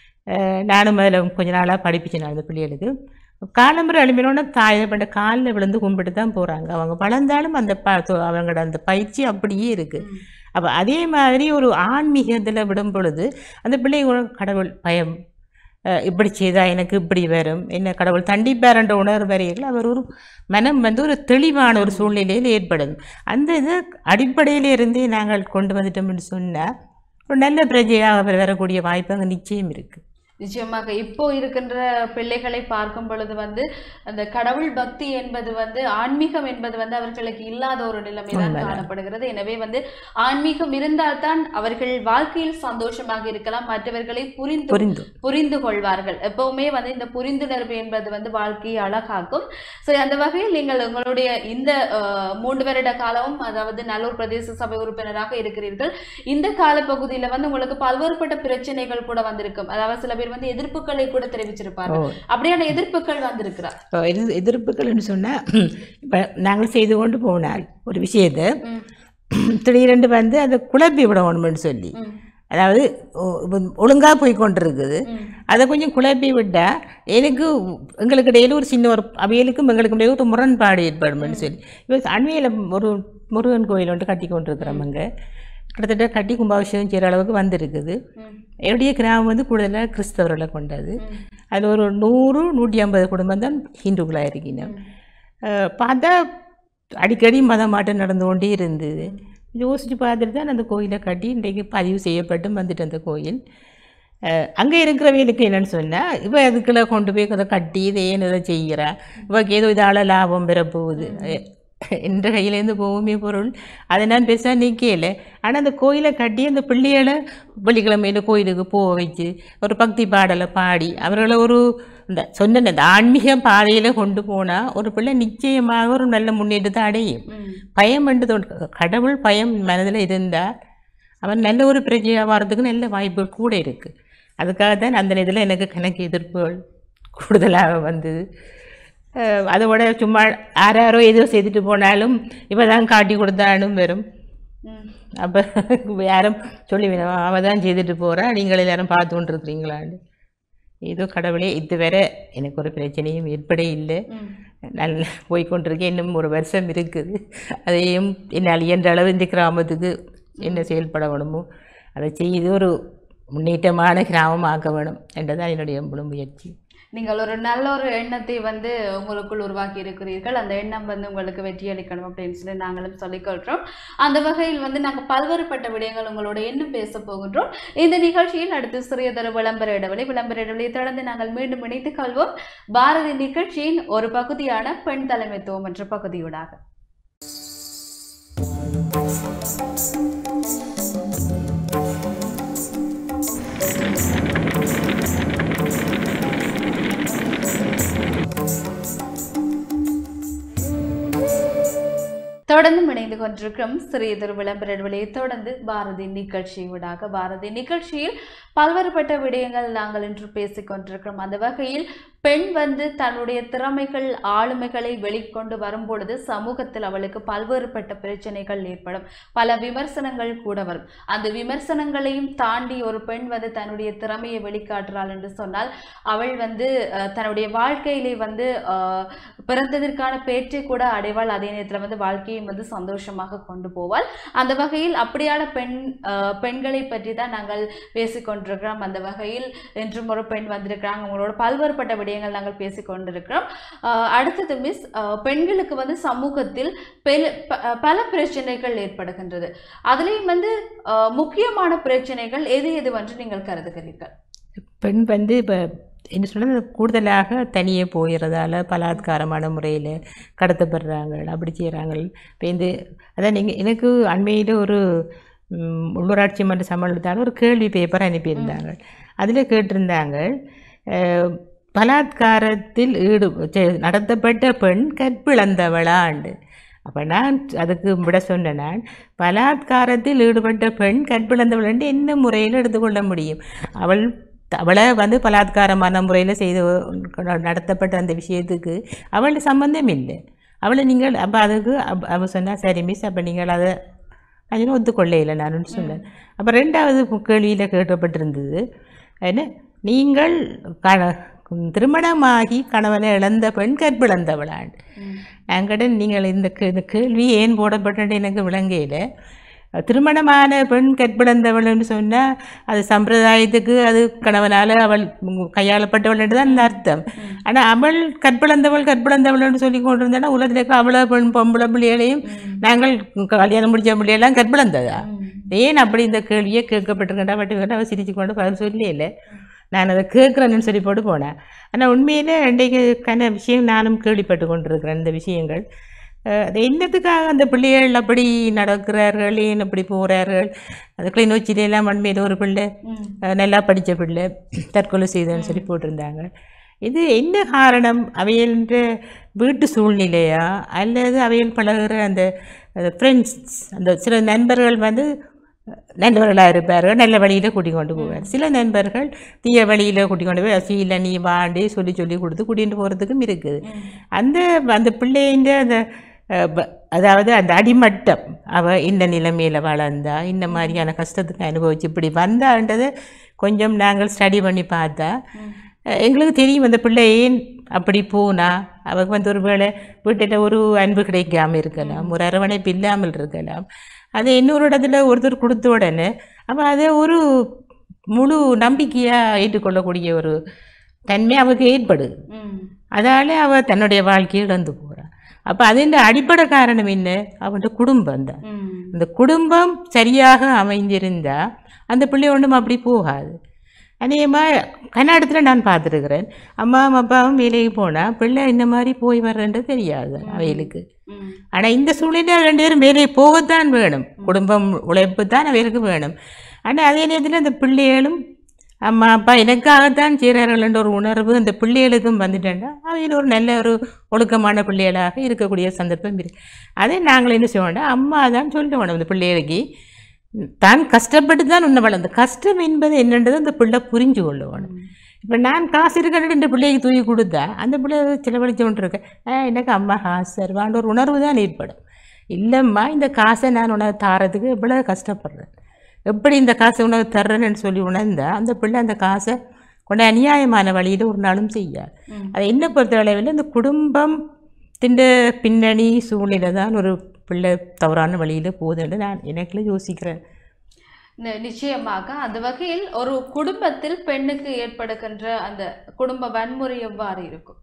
அஹ் நானும் அதில் கொஞ்ச நாளாக படிப்பிச்சேன் அந்த பிள்ளைகளுக்கு காலம்புரை எழுப்பினோன்னா தாயை பண்ண காலில் விழுந்து கும்பிட்டு தான் போகிறாங்க அவங்க வளர்ந்தாலும் அந்த ப அவங்களோட அந்த பயிற்சி அப்படியே இருக்குது அப்போ அதே மாதிரி ஒரு ஆன்மீகத்தில் விடும் பொழுது அந்த பிள்ளைங்களோட கடவுள் பயம் அஹ் இப்படி செய்தால் எனக்கு இப்படி வரும் என்ன கடவுள் தண்டிப்பார்ன்ற உணர்வு வரையில் அவர் ஒரு மனம் வந்து ஒரு தெளிவான ஒரு சூழ்நிலையில் ஏற்படுது அந்த இதை அடிப்படையில இருந்தே நாங்கள் கொண்டு வந்துட்டோம்னு சொன்னால் ஒரு நல்ல பிரஜையாக அவர் வரக்கூடிய வாய்ப்பு அங்கே நிச்சயம் இருக்குது நிச்சயமாக இப்போ இருக்கின்ற பிள்ளைகளை பார்க்கும் பொழுது வந்து அந்த கடவுள் பக்தி என்பது வந்து ஆன்மீகம் என்பது வந்து அவர்களுக்கு இல்லாத ஒரு நிலைமை தான் காணப்படுகிறது எனவே வந்து ஆன்மீகம் இருந்தால்தான் அவர்கள் வாழ்க்கையில் சந்தோஷமாக இருக்கலாம் மற்றவர்களை புரிந்து புரிந்து புரிந்து கொள்வார்கள் எப்பவுமே வந்து இந்த புரிந்துணர்வு என்பது வந்து வாழ்க்கையை அழகாக்கும் சரி அந்த வகையில் நீங்கள் உங்களுடைய இந்த அஹ், மூன்று வருட காலமும் அதாவது நல்லூர் பிரதேச சபை உறுப்பினராக இருக்கிறீர்கள் இந்த காலப்பகுதியில வந்து உங்களுக்கு பல்வேறுபட்ட பிரச்சனைகள் கூட வந்திருக்கும் அதாவது சில பேர் வந்து எதிர்ப்புகளை கூட தெரிவிச்சிருப்பார்கள் ஓ அப்படியான எதிர்ப்புகள் வந்திருக்கிறார் இப்போ எதிர் எதிர்ப்புகள்னு சொன்னால் இப்போ நாங்கள் செய்து கொண்டு போனால் ஒரு விஷயத்தை ம், திடீரென்று வந்து அதை குழப்பி விடணும்னு சொல்லி ம், அதாவது ஒழுங்காக போய் கொண்டிருக்குது ம், அதை கொஞ்சம் குழப்பி விட்டால் எனக்கு எங்களுக்கு இடையில ஒரு சின்ன ஒரு அவையலுக்கும் எங்களுக்கு இடையில ஒரு முரண்பாடு ஏற்படும்னு சொல்லி இப்போ அண்மையில் ஒரு முருகன் கோயில் ஒன்று கட்டி கொண்டிருக்கிறோம் கிட்டத்தட்ட கட்டி கும்பாபிஷேகம் செய்கிற அளவுக்கு வந்திருக்குது ம், என்னுடைய கிராமம் வந்து கூடுதலாக கிறிஸ்தவர்களை கொண்டது ம், அதில் ஒரு நூறு நூற்றி ஐம்பது குடும்பம் தான் ஹிந்துக்களாக இருக்கணும் அஹ் பார்த்தா அடிக்கடி மத மாற்றம் நடந்து கொண்டே இருந்தது யோசித்து பார்த்துட்டு தான் அந்த கோயிலை கட்டி இன்றைக்கு பதிவு செய்யப்பட்டு வந்துட்டு அந்த கோயில் அங்கே இருக்கிறவங்களுக்கு என்னன்னு சொன்னால் இவ அதுக்குள்ள கொண்டு போய் அதை கட்டி இதை ஏன் இதை செய்கிறா இவக்கு ஏதோ இதால் லாபம் பெறப்போகுது என்ற கையிலேருந்து போகுமே பொருள் அதை நான் பெருசாக நிற்கல ஆனால் அந்த கோயிலை கட்டி அந்த பிள்ளைகளை வெள்ளிக்கிழமையில கோயிலுக்கு போக வச்சு ஒரு பக்தி பாடலை பாடி அவர்களை ஒரு இந்த சொன்ன இந்த ஆன்மீக பாதையில் கொண்டு போனால் ஒரு பிள்ளை நிச்சயமாக ஒரு நல்ல முன்னேற்றத்தை அடையும் ம், பயம் என்று தோணு- கடவுள் பயம் மனதில் இருந்தால் அவன் நல்ல ஒரு பிரஜையாக வர்றதுக்கு நல்ல வாய்ப்புகள் கூட இருக்குது அதுக்காக தான் அந்த இதில் எனக்கு கணக்கு எதிர்ப்புகள் கூடுதலாக வந்தது அஹ் அதோட சும்மா யாராரோ ஏதோ செய்துட்டு போனாலும் இவ தான் காட்டி கொடுத்தாலும் வரும் ம். அப்போ யாரும் சொல்லி அவள் தான் செய்துட்டு போகிறா நீங்கள் எல்லாரும் பார்த்து கொண்டு இருக்கிறீங்களான்னு ஏதோ கடவுளே இதுவரை எனக்கு ஒரு பிரச்சனையும் ஏற்பட இல்லை ம். நல்ல போய்க்கொண்டிருக்கேன் இன்னும் ஒரு வருஷம் இருக்குது அதையும் என்னால் இயன்ற அளவு இந்த கிராமத்துக்கு என்ன செயல்பட வேணுமோ அதை செய்து ஒரு முன்னேற்றமான கிராமம் ஆக்க வேணும் என்றதான் என்னுடைய முழு முயற்சி நீங்கள் ஒரு நல்ல ஒரு எண்ணத்தை வந்து உங்களுக்குள் உருவாக்கி இருக்கிறீர்கள் அந்த எண்ணம் வந்து உங்களுக்கு வெற்றி அளிக்கணும் அப்படின்னு சொல்லி நாங்களும் சொல்லிக்கொள்கிறோம் அந்த வகையில் வந்து நாங்கள் பல்வேறுபட்ட விடயங்கள் உங்களோட இன்னும் பேச போகின்றோம் இந்த நிகழ்ச்சியில் அடுத்து சிறியதொரு விளம்பர இடைவெளி விளம்பர இடைவெளியை தொடர்ந்து நாங்கள் மீண்டும் இணைத்துக் கொள்வோம் பாரதி நிகழ்ச்சியின் ஒரு பகுதியான பெண் தலைமைத்துவம் என்ற பகுதியூடாக தொடர்ந்து இணைந்து கொண்டிருக்கிறோம் சிறியதொரு விளம்பர இடைவெளியை தொடர்ந்து பாரதி நிகழ்ச்சி ஊடாக பாரதி நிகழ்ச்சியில் பல்வேறுபட்ட விடயங்கள் நாங்கள் இன்று பேசிக் கொண்டிருக்கிறோம் அந்த வகையில் பெண் வந்து தன்னுடைய திறமைகள் ஆளுமைகளை வெளிக்கொண்டு வரும்பொழுது சமூகத்தில் அவளுக்கு பல்வேறுபட்ட பிரச்சனைகள் ஏற்படும் பல விமர்சனங்கள் கூட வரும் அந்த விமர்சனங்களையும் தாண்டி ஒரு பெண் வந்து தன்னுடைய திறமையை வெளிக்காட்டுறாள் என்று சொன்னால் அவள் வந்து அஹ், தன்னுடைய வாழ்க்கையிலே வந்து அஹ், பிறந்ததற்கான பேற்றை கூட அடைவாள் அதே நேரத்தில் வந்து வாழ்க்கையும் வந்து சந்தோஷமாக கொண்டு போவாள் அந்த வகையில் அப்படியான பெண் அஹ், பெண்களை பற்றி தான் நாங்கள் பேசிக்கொண்டிருக்கிறோம் அந்த வகையில் இன்றும் ஒரு பெண் வந்திருக்கிறாங்க அவங்களோட பல்வேறுபட்ட விடயங்கள் நாங்கள் பேசிக்கொண்டிருக்கிறோம் அஹ், அடுத்தது மிஸ் பெண்களுக்கு வந்து சமூகத்தில் பெல- ப- அஹ், பல பிரச்சனைகள் ஏற்படுகின்றது அதுலேயும் வந்து அஹ், முக்கியமான பிரச்சனைகள் எது எது என்று நீங்கள் கருதுகிறீர்கள் பெண் வந்து இப்போ என்ன சொல்றது கூடுதலாக தனியே போகிறதால பலாத்காரமான முறையில் கடத்தப்படுறாங்க அப்படி செய்கிறாங்க இப்போ இந்த அதான் நீங்கள் எனக்கு அண்மையில் ஒரு ம், உள்ளூராட்சி மன்ற சம்பளத்தால் ஒரு கேள்வி பேப்பர் அனுப்பியிருந்தாங்க அதில் கேட்டிருந்தாங்க அஹ், பலாத்காரத்தில் ஈடு செ- நடத்தப்பட்ட பெண் கற்பிழந்தவளாண்டு அப்போ நான் அதுக்கு விட சொன்னேன் நான் பலாத்காரத்தில் ஈடுபட்ட பெண் கற்பிழந்தவள் என்று என்ன முறையில் எடுத்துக்கொள்ள முடியும் அவள் அவளை வந்து பலாத்காரமான முறையில் செய்து நடத்தப்பட்ட அந்த விஷயத்துக்கு அவள் சம்பந்தம் இல்லை அவளை நீங்கள் அப்போ அதுக்கு அப்ப- அவ சொன்னா சரி மிஸ் அப்போ நீங்கள் அதை நான் இன்னும் ஒத்துக்கொள்ள இல்லை நான் சொன்னேன் அப்போ ரெண்டாவது கேள்வியில் கேட்கப்பட்டிருந்தது என்ன நீங்கள் க திருமணமாகி கணவனை இழந்த பெண் கற்பிழந்தவளான் நாங்கள் நீங்கள் இந்த கே- இந்த கேள்வி ஏன் போடப்பட்டது எனக்கு விளங்கையில் திருமணமான பெண் கற்பிழந்தவள்னு சொன்னால் அது சம்பிரதாயத்துக்கு அது கணவனால் அவள் கையாளப்பட்டவள் என்று தான் அந்த அர்த்தம் ஆனால் அவள் கற்பிழந்தவள் கற்பிழந்தவள்னு சொல்லி கொண்டு இருந்தானா உலகத்தில் இருக்க அவ்வளோ பெண் பொம்பளை பிள்ளைகளையும் நாங்கள் கல்யாணம் முடிச்ச பிள்ளையெல்லாம் கற்பிழந்ததா ஏன் அப்படி இந்த கேள்வியே கேட்கப்பட்டிருக்கா பட்டு அவள் சிரிச்சு கொண்டு பதில் சொல்லல நான் அதை கேட்குறேன்னு சொல்லி போட்டு போனேன் ஆனால் உண்மையிலே இன்றைக்கு கன விஷயம் நானும் கேள்விப்பட்டு கொண்டிருக்கிறேன் இந்த விஷயங்கள் அஹ் அது என்னத்துக்காக அந்த பிள்ளைகள் அப்படி நடக்கிறார்கள் ஏன் அப்படி போகிறார்கள் அது கிளிநொச்சியிலெல்லாம் உண்மையில் ஒரு பிள்ளை ம். அஹ் நல்லா படித்த பிள்ளை தற்கொலை செய்தன்னு சொல்லி போட்டிருந்தாங்க இது என்ன காரணம் அவையன்ற வீட்டு சூழ்நிலையா அல்லது அவையில் பழகுற அந்த ஃப்ரெண்ட்ஸ் அந்த சில நண்பர்கள் வந்து நல்லவர்களாக இருப்பார்கள் நல்ல வழியில் கூட்டி கொண்டு போவார் சில நண்பர்கள் தீய வழியில் கூட்டி கொண்டு போய் அசியில் நீ வாண்டி சொல்லி சொல்லி கொடுத்து கூட்டிகிட்டு போகிறதுக்கும் இருக்குது அந்த அந்த பிள்ளைன்ற அந்த அஹ், ப- அதாவது அந்த அடிமட்டம் அவ இந்த நிலைமையில் வளர்ந்தா இந்த மாதிரியான கஷ்டத்துக்கு அனுபவிச்சு இப்படி வந்தான்றதை கொஞ்சம் நாங்கள் ஸ்டடி பண்ணி பார்த்தா அஹ், எங்களுக்கு தெரியும் அந்த பிள்ளை ஏன் அப்படி போனா அவருக்கு வந்து ஒரு வேளை வீட்டில் ஒரு அன்பு கிடைக்காம இருக்கலாம் ஒரு அரவணைப்பு இல்லாமல் இருக்கலாம் அதை இன்னொரு இடத்துல ஒருத்தர் கொடுத்த உடனே அப்போ அதை ஒரு முழு நம்பிக்கையாக ஏற்றுக்கொள்ளக்கூடிய ஒரு தன்மை அவருக்கு ஏற்படுது ம். அதால அவ தன்னுடைய வாழ்க்கையை இழந்து போகிறாள் அப்போ அதின் அடிப்படை காரணம் என்ன அவன் குடும்பம் தான் ம். அந்த குடும்பம் சரியாக அமைந்திருந்தா அந்த பிள்ளை ஒன்றும் அப்படி போகாது அநேகமாக கன்னடத்தில் நான் பார்த்துருக்குறேன் அம்மாவும் அப்பாவும் வேலைக்கு போனால் பிள்ளை இந்த மாதிரி போய் வர்றன்றது தெரியாது அவைகளுக்கு ம். ஆனால் இந்த சூழ்நிலை ரெண்டு பேரும் வேலைக்கு போகத்தான் வேணும் குடும்பம் உழைப்பு தான் அவைகளுக்கு வேணும் ஆனால் அதே நேரத்தில் அந்த பிள்ளைகளும் அம்மா அப்பா எனக்காகத்தான் செய்கிறார்கள் என்ற ஒரு உணர்வு அந்த பிள்ளைகளுக்கும் வந்துட்டேன்னா அவையில் ஒரு நல்ல ஒரு ஒழுக்கமான பிள்ளைகளாக இருக்கக்கூடிய சந்தர்ப்பம் இருக்கு அதை நாங்கள் என்ன செய்வோம்னா அம்மா தான் சொல்லுவோம் அந்த பிள்ளைகளுக்கு தான் கஷ்டப்பட்டு தான் உன்னை வளர்ந்து கஷ்டம் என்பது என்னன்றது அந்த பிள்ளை புரிஞ்சு கொள்ளுவோம் இப்போ நான் காசு இருக்கிற இந்த பிள்ளைக்கு தூக்கி கொடுத்தா அந்த பிள்ளை செலவழிச்சு கொண்டு இருக்கேன் ஆ எனக்கு அம்மா காசு தருவான்ற ஒரு உணர்வு தான் ஏற்படும் இல்லைம்மா இந்த காசை நான் உனக்கு தாரதுக்கு இவ்வளோ கஷ்டப்படுறேன் எப்படி இந்த காசை உனக்கு தர்றேன்னு சொல்லி உணர்ந்தா அந்த பிள்ளை அந்த காசை கொண்டு அநியாயமான வழியில் ஒரு நாளும் செய்யாது ம். அதை என்ன பொறுத்த அளவில் இந்த குடும்பம் திண்ட பின்னணி சூழ்நிலை தான் ஒரு பிள்ளை தவறான வழியில் போகுதுன்னு நான் எனக்குள்ள யோசிக்கிறேன் நி- நிச்சயமாக அந்த வகையில் ஒரு குடும்பத்தில் பெண்ணுக்கு ஏற்படுகின்ற அந்த குடும்ப வன்முறை எவ்வாறு இருக்கும்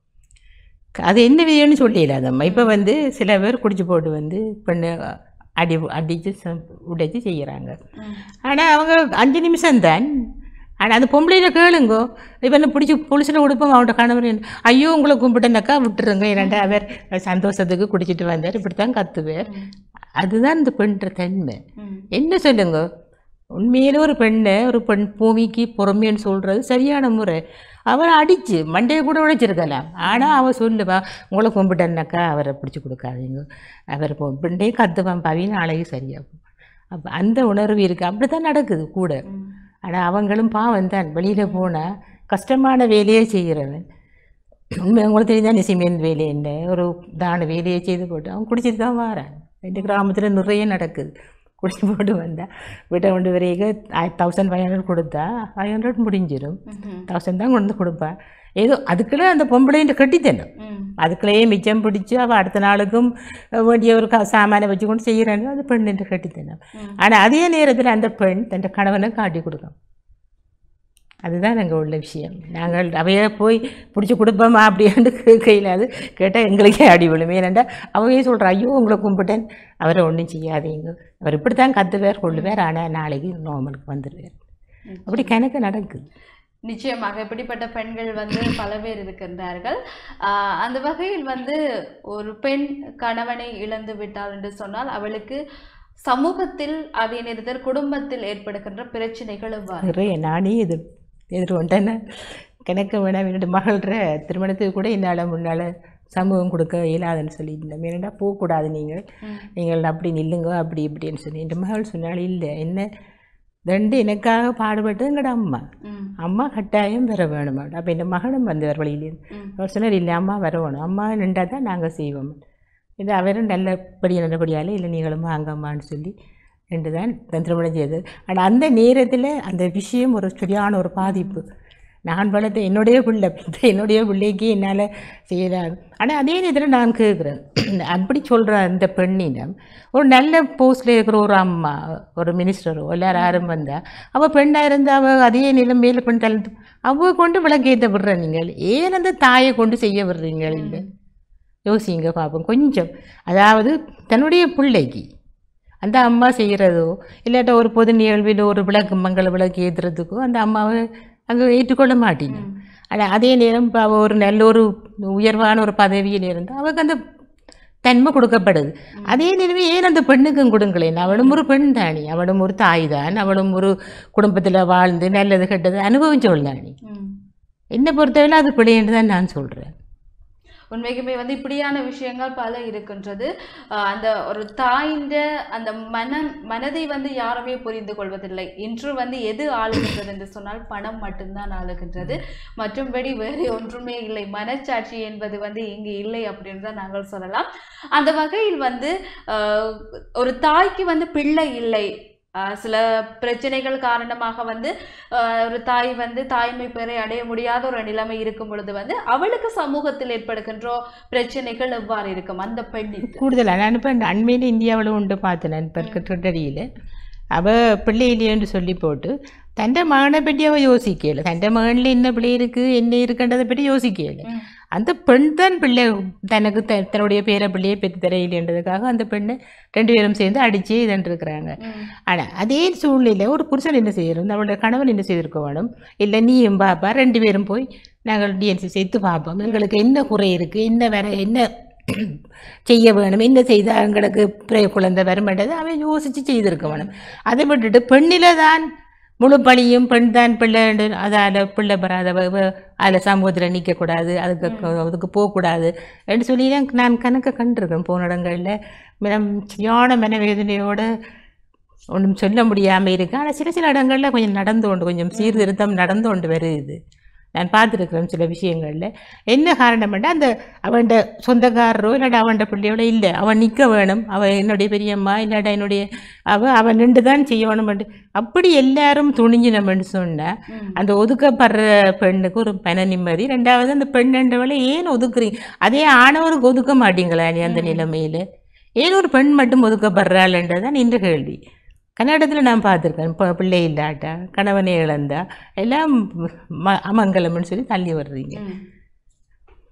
அது என்ன விதம்னு சொல்லிடாதம்மா இப்போ வந்து சில பேர் குடிச்சு போட்டு வந்து பெண்ணு அடி அடித்து ச- உடைச்சு செய்கிறாங்க ம். ஆனால் அவங்க அஞ்சு நிமிஷம் தான் ஆனால் அந்த பொம்பளையில கேளுங்கோ இப்போ என்ன பிடிச்சி புளிச்சில் கொடுப்போம் அவன்கிட்ட கணவர் என்ன, ஐயோ உங்களை கும்பிட்டேனாக்கா விட்டுருங்க ஏன்னாண்டா அவர் சந்தோஷத்துக்கு குடிச்சிட்டு வந்தார் இப்படி தான் கத்துவேர் அதுதான் இந்த பெண்ற தன்மை ம். என்ன சொல்லுங்க உண்மையிலே ஒரு பெண்ணை ஒரு பெண் பூமிக்கு பொறுமைன்னு சொல்கிறது சரியான முறை அவரை அடித்து மண்டையை கூட உடைச்சிருக்கலாம் ஆனால் அவள் சொல்லுவா உங்களை கும்பிட்டேன்னாக்கா அவரை பிடிச்சி கொடுக்காதீங்க அவர் பெண்ணே கத்துவான் பவின்னு அழகு சரியாகும் அப்போ அந்த உணர்வு இருக்குது அப்படி தான் நடக்குது கூட ம். ஆனால் அவங்களும் பாவம் தான் வெளியில் போனால் கஷ்டமான வேலையே செய்கிறவன் உண்மை உங்களுக்கு தெரியுதா சிமெண்ட் வேலை என்ன ஒரு தான வேலையை செய்து போட்டு அவன் குடிச்சிட்டு தான் வாரான் இந்த கிராமத்தில் நிறைய நடக்குது குடிச்சு போட்டு வந்தா வீட்டை கொண்டு வரைக்கும் தௌசண்ட் ஃபைவ் ஹண்ட்ரட் கொடுத்தா ஃபைவ் ஹண்ட்ரட் முடிஞ்சிடும் ம்ஹும். தௌசண்ட் தான் கொண்டு வந்து கொடுப்பான் ஏதோ அதுக்குள்ளே அந்த பொம்பளைன்ற கட்டித்தனம் ம். அதுக்குள்ளேயே மிச்சம் பிடிச்சி அவள் அடுத்த நாளுக்கும் வேண்டிய ஒரு க- சாமானை வச்சு கொண்டு செய்கிறான்னு அது பெண்ணின்ற கட்டித்தனம் ம். ஆனால் அதே நேரத்தில் அந்த பெண் தன் கணவனை காட்டி கொடுக்கும் அதுதான் அங்கே உள்ள விஷயம் நாங்கள் அவைய போய் பிடிச்சி கொடுப்போமா அப்படியாண்டு கையில் அது கேட்டால் எங்களுக்கே அடி விழும் ஏனெண்டா அவையே சொல்கிறா ஐயோ உங்களை கும்பிட்டேன் அவரை ஒன்றும் செய்யாதீங்க அவர் இப்படி தான் கத்துவார் கொள்ளுவார் ஆனால் நாளைக்கு நார்மலுக்கு வந்துடுவார் அப்படி கணக்கு நடக்குது நிச்சயமாக இப்படிப்பட்ட பெண்கள் வந்து பல பேர் இருக்கின்றார்கள் ஆஹ் அந்த வகையில் வந்து ஒரு பெண் கணவனை இழந்து விட்டாள் என்று சொன்னால் அவளுக்கு சமூகத்தில் அதே நேரத்தில் குடும்பத்தில் ஏற்படுகின்ற பிரச்சனைகள் எவ்வாறு நிறைய நானே எதிர் எதிர்கொண்டேன் கணக்கு வேணாம் என்னோட மகள்கிற திருமணத்துக்கு கூட என்னால் முன்னால் சமூகம் கொடுக்க இயலாதுன்னு சொல்லியிருந்தேன் ஏன்னா போகக்கூடாது நீங்கள் ம். நீங்கள் அப்படி நில்லுங்க அப்படி இப்படின்னு சொல்லி என் மகள் சொன்னாள் இல்லை என்ன ரெண்டு எனக்காக பாடுபட்டு எங்களோட அம்மா ம். அம்மா கட்டாயம் வர வேணும் அப்போ என் மகனும் வந்தவர் வழியிலேருந்து ம். அவர் சொன்னார் இல்லை அம்மா வரணும் அம்மா நின்றா தான் நாங்கள் செய்வோம் இது அவரும் நல்லபடி நல்லபடியால் இல்லை நீங்களும் வாங்கம்மான்னு சொல்லி ரெண்டு தான் தன் திருமணம் செய்தது ஆனால் அந்த நேரத்தில் அந்த விஷயம் ஒரு சரியான ஒரு பாதிப்பு நான் வளர்த்த என்னுடைய பிள்ளை பெத்த என்னுடைய பிள்ளைக்கு என்னால் செய்யலாது ஆனால் அதே நேரத்தில் நான் கேட்குறேன் அப்படி சொல்கிற அந்த பெண்ணிடம் ஒரு நல்ல போஸ்ட்டில் இருக்கிற ஒரு அம்மா ஒரு மினிஸ்டரோ எல்லாரும் யாரும் வந்தால் அவள் பெண்ணாக இருந்து அவள் அதே நிலைமையில் பெண் தளர்ந்து அவள் கொண்டு விளக்கேற்ற விடுற நீங்கள் ஏன் அந்த தாயை கொண்டு செய்ய விடுறீங்க இல்லை யோசிங்க பார்ப்போம் கொஞ்சம் அதாவது தன்னுடைய பிள்ளைக்கு அந்த அம்மா செய்கிறதோ இல்லாட்ட ஒரு பொது நிகழ்வில் ஒரு விளக்கு மங்கள விளக்கு ஏற்றுறதுக்கோ அந்த அம்மாவை அங்கே ஏற்றுக்கொள்ள மாட்டீங்க ஆனால் அதே நேரம் இப்போ அவள் ஒரு நல்ல ஒரு உயர்வான ஒரு பதவியில் இருந்து அவளுக்கு அந்த தன்மை கொடுக்கப்படுது அதே நிலைமை ஏன் அந்த பெண்ணுக்கும் கொடுங்களேன் அவளும் ஒரு பெண் தானி அவளும் ஒரு தாய் தான் அவளும் ஒரு குடும்பத்தில் வாழ்ந்து நல்லது கெட்டது அனுபவிச்சவள் தானி ம். என்னை பொறுத்தவரை அது பிள்ளைன்னு தான் நான் சொல்கிறேன் உண்மைக்குமே வந்து இப்படியான விஷயங்கள் பல இருக்கின்றது ஆஹ் அந்த ஒரு தாயின்ற அந்த மன மனதை வந்து யாருமே புரிந்து கொள்வதில்லை இன்று வந்து எது ஆளுகின்றது என்று சொன்னால் பணம் மட்டும்தான் ஆளுகின்றது மற்றும்படி வேறு ஒன்றுமே இல்லை மனச்சாட்சி என்பது வந்து இங்கு இல்லை அப்படின்னு தான் நாங்கள் சொல்லலாம் அந்த வகையில் வந்து ஆஹ் ஒரு தாய்க்கு வந்து பிள்ளை இல்லை ஆஹ் சில பிரச்சனைகள் காரணமாக வந்து ஆஹ் ஒரு தாய் வந்து தாய்மை பெறை அடைய முடியாத ஒரு நிலைமை இருக்கும் பொழுது வந்து அவளுக்கு சமூகத்தில் ஏற்படுகின்ற பிரச்சனைகள் எவ்வாறு இருக்கும் அந்த பெண்ணிற்கு കൂടുതലാണ് ഞാനിപ്പോൾ അൺമേൽ ഇന്ത്യാവിൽ ഉണ്ട് பார்த்தேன் நான் இப்போ ട്രിട്ടടിയിൽ அவள் பிள்ளை இல்லையென்று சொல்லி போட்டு തൻ്റെ മകനെ പറ്റി അവ யோசிக்கல തൻ്റെ மகனில் என்ன பிள்ளை இருக்குது என்ன இருக்குன்றதை பற்றி யோசிக்கல ம். அந்த பெண் தான் பிள்ளை தனக்கு த தன்னுடைய பேர பிள்ளையை பெற்று தரையில்லைன்றதுக்காக அந்த பெண்ணை ரெண்டு பேரும் சேர்ந்து அடிச்சே இதன்றிருக்கிறாங்க ம். ஆனால் அதே சூழ்நிலை ஒரு புருஷன் என்ன செய்யணும் அவளுடைய கணவன் என்ன செய்திருக்க வேணும் இல்லை நீயும் பாப்பா ரெண்டு பேரும் போய் நாங்கள் டிஎன்சி சேர்த்து பார்ப்போம் எங்களுக்கு என்ன குறை இருக்குது என்ன வேற என்ன செய்ய வேணும் என்ன செய்தால் எங்களுக்கு பிற குழந்தை வருமென்றது அவன் யோசித்து செய்திருக்க வேணும் அதை விட்டுட்டு பெண்ணில தான் முழு பழியும் பெண் தான் பிள்ளை அதால் பிள்ளை பெறாதவ அதில் சமூகத்தில் நிற்கக்கூடாது அதுக்கு அதுக்கு போகக்கூடாது என்று சொல்லி தான் நான் கணக்கை கண்டிருக்கேன் போன இடங்களில் மினம் சரியான மனவேதனையோட ஒன்றும் சொல்ல முடியாமல் இருக்கு ஆனால் சில சில இடங்களில் கொஞ்சம் நடந்து கொண்டு கொஞ்சம் சீர்திருத்தம் நடந்து கொண்டு வருது நான் பார்த்துருக்கிறேன் சில விஷயங்களில் என்ன காரணம்னா அந்த அவன்ட சொந்தக்காரரோ இல்லாட்டா அவன்ட பிள்ளையோட இல்லை அவன் நிற்க வேணும் அவன் என்னுடைய பெரியம்மா இல்லாட்டா என்னுடைய அவ அவன் நின்று தான் செய்யணும்னு அப்படி எல்லாரும் துணிஞ்சினோம்னு சொன்னால் ம். அந்த ஒதுக்கப்படுற பெண்ணுக்கு ஒரு மன நிம்மதி ரெண்டாவது அந்த பெண்ணுன்றவளை ஏன் ஒதுக்குறீங்க அதே ஆணவருக்கு ஒதுக்க மாட்டீங்களா நீ அந்த நிலைமையில் ஏன் ஒரு பெண் மட்டும் ஒதுக்கப்படுறாள்ன்றதான் இன்று கேள்வி கன்னடத்தில் நான் பார்த்துருக்கேன் இப்போ பிள்ளை இல்லாட்டா கணவனை இழந்தா எல்லாம் ம அமங்கலம்னு சொல்லி தள்ளி வர்றீங்க ம்.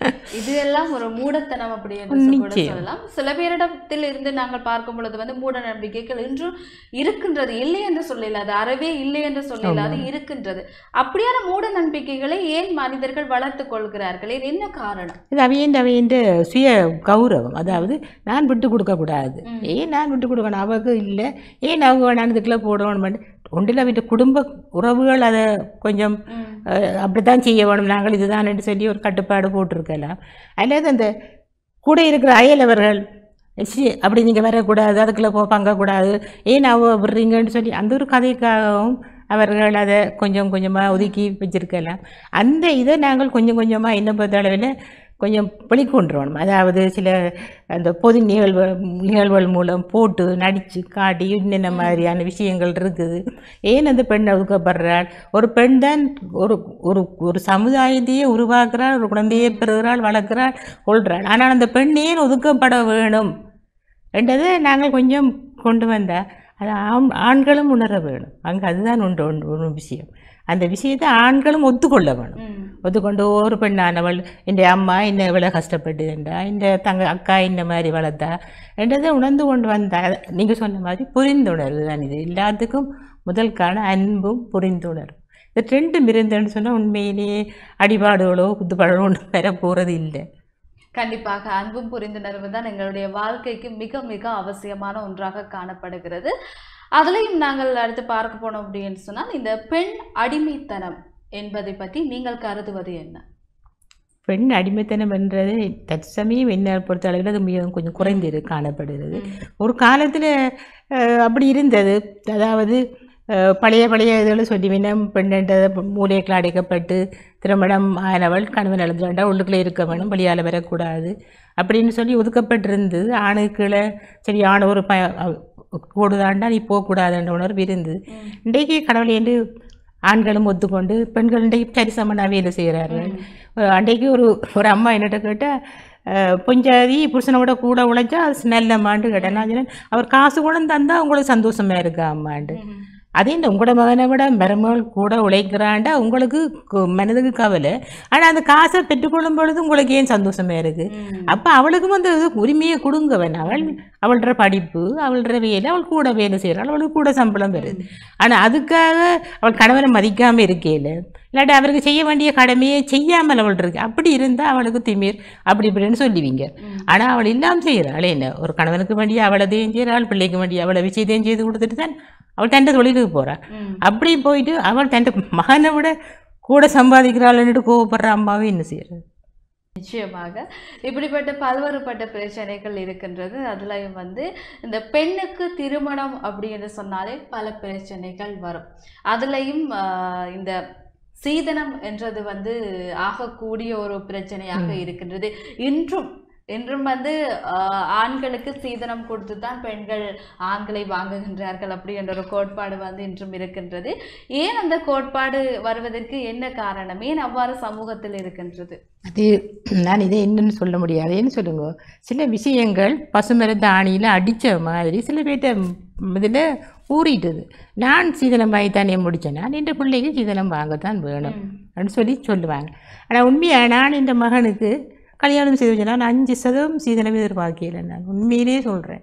இது எல்லாம் ஒரு மூடத்தனம் அப்படி என்று கூட நிச்சயம். சொல்லலாம் சில பேரிடத்தில் இருந்து நாங்கள் பார்க்கும் பொழுது வந்து மூட நம்பிக்கைகள் இன்றும் இருக்கின்றது இல்லை என்று சொல்லல அது அறவே இல்லை என்று சொல்லல அது இருக்கின்றது அப்படியான மூட நம்பிக்கைகளை ஏன் மனிதர்கள் வளர்த்துக் கொள்கிறார்கள் இது என்ன காரணம் இது அவையன் அவையன் சுய கௌரவம் அதாவது நான் விட்டு கொடுக்கக்கூடாது ம். ஏன் நான் விட்டு கொடுக்கணும் அவங்க இல்லை ஏன் அவங்க வேணானதுக்குள்ள போடணும் ஒன்றில் அவன் குடும்ப உறவுகள் அதை கொஞ்சம் ம். அப்படி தான் செய்ய வேணும் நாங்கள் இதுதான் என்று சொல்லி ஒரு கட்டுப்பாடு போட்டிருக்கலாம் அல்லது அந்த கூட இருக்கிற அயலவர்கள் சி அப்படி நீங்கள் வரக்கூடாது அதுக்குள்ளே போ பங்கக்கூடாது ஏன் அவ விடுறீங்கன்னு சொல்லி அந்த ஒரு கதைக்காகவும் அவர்கள் அதை கொஞ்சம் கொஞ்சமாக ஒதுக்கி வச்சிருக்கலாம் அந்த இதை நாங்கள் கொஞ்சம் கொஞ்சமாக என்ன பொறுத்த அளவில் கொஞ்சம் வெளிக்கொண்டுறோம் அதாவது சில அந்த பொது நிகழ்வு நிகழ்வுகள் மூலம் போட்டு நடித்து காட்டி என்னென்ன மாதிரியான விஷயங்கள் இருக்குது ஏன் அந்த பெண் ஒதுக்கப்படுறாள் ஒரு பெண் தான் ஒரு ஒரு ஒரு சமுதாயத்தையே உருவாக்குறாள் ஒரு குழந்தையை பெறுகிறாள் வளர்க்குறாள் கொள்கிறாள் ஆனால் அந்த பெண் ஏன் ஒதுக்கப்பட வேணும் என்றதை நாங்கள் கொஞ்சம் கொண்டு வந்தால் அது ஆண் ஆண்களும் உணர வேணும் அங்கே அதுதான் ஒன்று ஒன்று ஒரு விஷயம் அந்த விஷயத்தை ஆண்களும் ஒத்துக்கொள்ள வேணும் ம். ஒத்துக்கொண்டு ஒரு பெண்ணானவள் இந்த அம்மா என்ன இவ்வளோ கஷ்டப்பட்டு என்றா இந்த தங்க அக்கா இந்த மாதிரி வளர்த்தா என்றதை உணர்ந்து கொண்டு வந்தா நீங்கள் சொன்ன மாதிரி புரிந்துணர்வு தான் இது எல்லாத்துக்கும் முதல் காண அன்பும் புரிந்துணர்வு இந்த ரெண்டும் இருந்தேன்னு சொன்னால் உண்மையிலேயே அடிபாடுகளோ குத்துப்பாடுகளோ ஒன்றும் வர போகிறது இல்லை கண்டிப்பாக அன்பும் புரிந்துணர்வு தான் எங்களுடைய வாழ்க்கைக்கு மிக மிக அவசியமான ஒன்றாக காணப்படுகிறது அதுலேயும் நாங்கள் அடுத்து பார்க்க போனோம் அப்படின்னு சொன்னால் இந்த பெண் அடிமைத்தனம் என்பதை பற்றி நீங்கள் கருதுவது என்ன பெண் அடிமைத்தனம் என்றது தற்சமயம் என்ன பொறுத்த அளவில் அது மிகவும் கொஞ்சம் குறைந்து காணப்படுகிறது ஒரு காலத்தில் அப்படி இருந்தது அதாவது அஹ், பழைய பழைய இதில் சொல்லி வினம் பெண்ணென்ற மூலையில் அடைக்கப்பட்டு திருமணம் ஆனவள் கணவன் இழந்துட்டா உள்ளுக்குள்ளே இருக்க வேணும் வெளியால் வரக்கூடாது அப்படின்னு சொல்லி ஒதுக்கப்பட்டிருந்தது ஆணுக்களை சரி ஆண் ஒரு ப கூடுதாண்டா நீ போகக்கூடாதுன்ற உணர்வு இருந்தது ம். இன்றைக்கு கடவுள் என்று ஆண்களும் ஒத்துக்கொண்டு பெண்கள் இன்றைக்கு சரிசமனாக வேலை செய்கிறார்கள் ஒரு அன்றைக்கு ஒரு ஒரு அம்மா என்னட்ட கேட்டால் பொஞ்சாதி புருஷனோட கூட உழைச்சா அது நல்ல அம்மாண்டு கேட்டேன் நான் சொன்னேன் அவர் காசு கூட தந்தால் உங்களுக்கு சந்தோஷமா இருக்கா அம்மாண்டு ம். அதே இந்த உங்களோட மகனை விட மருமகள் கூட உழைக்கிறாண்டா உங்களுக்கு கு- மனதுக்கு கவலை ஆனால் அந்த காசை பெற்றுக்கொள்ளும் பொழுது உங்களுக்கு ஏன் சந்தோஷமா இருக்குது ம். அப்போ அவளுக்கும் அந்த இது உரிமையை கொடுங்கவன் அவள் அவள்ற படிப்பு அவள்ற வேலை அவள் கூட வேலை செய்கிறாள் அவளுக்கு கூட சம்பளம் வருது ஆனால் அதுக்காக அவள் கணவனை மதிக்காமல் இருக்கையில் இல்லாட்டி அவருக்கு செய்ய வேண்டிய கடமையை செய்யாமல் அவள் இருக்கு அப்படி இருந்தால் அவளுக்கு திமிர் அப்படி இப்படின்னு சொல்லுவீங்க ம். ஆனால் அவள் இல்லாமல் செய்கிறாள் என்ன ஒரு கணவனுக்கு வேண்டிய அவளதையும் செய்கிறாள் பிள்ளைக்கு வேண்டிய அவளை விஷயத்தையும் செய்து கொடுத்துட்டு தான் அவள் தண்டை தொழிலுக்கு போகிறாள் ம். அப்படி போயிட்டு அவள் தன் மகனை விட கூட சம்பாதிக்கிறாள்னுட்டு கோவப்படுற அம்மாவே என்ன செய்யறது நிச்சயமாக இப்படிப்பட்ட பல்வேறுபட்ட பிரச்சனைகள் இருக்கின்றது அதுலயும் வந்து இந்த பெண்ணுக்கு திருமணம் அப்படின்னு சொன்னாலே பல பிரச்சனைகள் வரும் அதுலயும் ஆஹ், இந்த சீதனம் என்றது வந்து ஆகக்கூடிய ஒரு பிரச்சனையாக இருக்கின்றது இன்றும் இன்றும் வந்து ஆஹ், ஆண்களுக்கு சீதனம் கொடுத்து தான் பெண்கள் ஆண்களை வாங்குகின்றார்கள் அப்படி என்ற ஒரு கோட்பாடு வந்து இன்றும் இருக்கின்றது ஏன் அந்த கோட்பாடு வருவதற்கு என்ன காரணம் ஏன் அவ்வாறு சமூகத்தில் இருக்கின்றது அது நான் இதை என்னன்னு சொல்ல முடியாது ஏன்னு சொல்லுங்க சில விஷயங்கள் பசுமரத்து ஆணியில் அடித்த மாதிரி சில பேர்ட்ட இதில் ஊறிட்டுது நான் சீதனம் வாங்கி தானே முடித்தேன் நான் என் பிள்ளைக்கு சீதனம் வாங்கத்தான் வேணும் ம். அப்படின்னு சொல்லி சொல்லுவாங்க ஆனால் உண்மையாக நான் இந்த மகனுக்கு கல்யாணம் செய்து வச்சேன் நான் அஞ்சு சதவீதம் சீதனம் எதிர்பார்க்கல நான் உண்மையிலேயே சொல்கிறேன்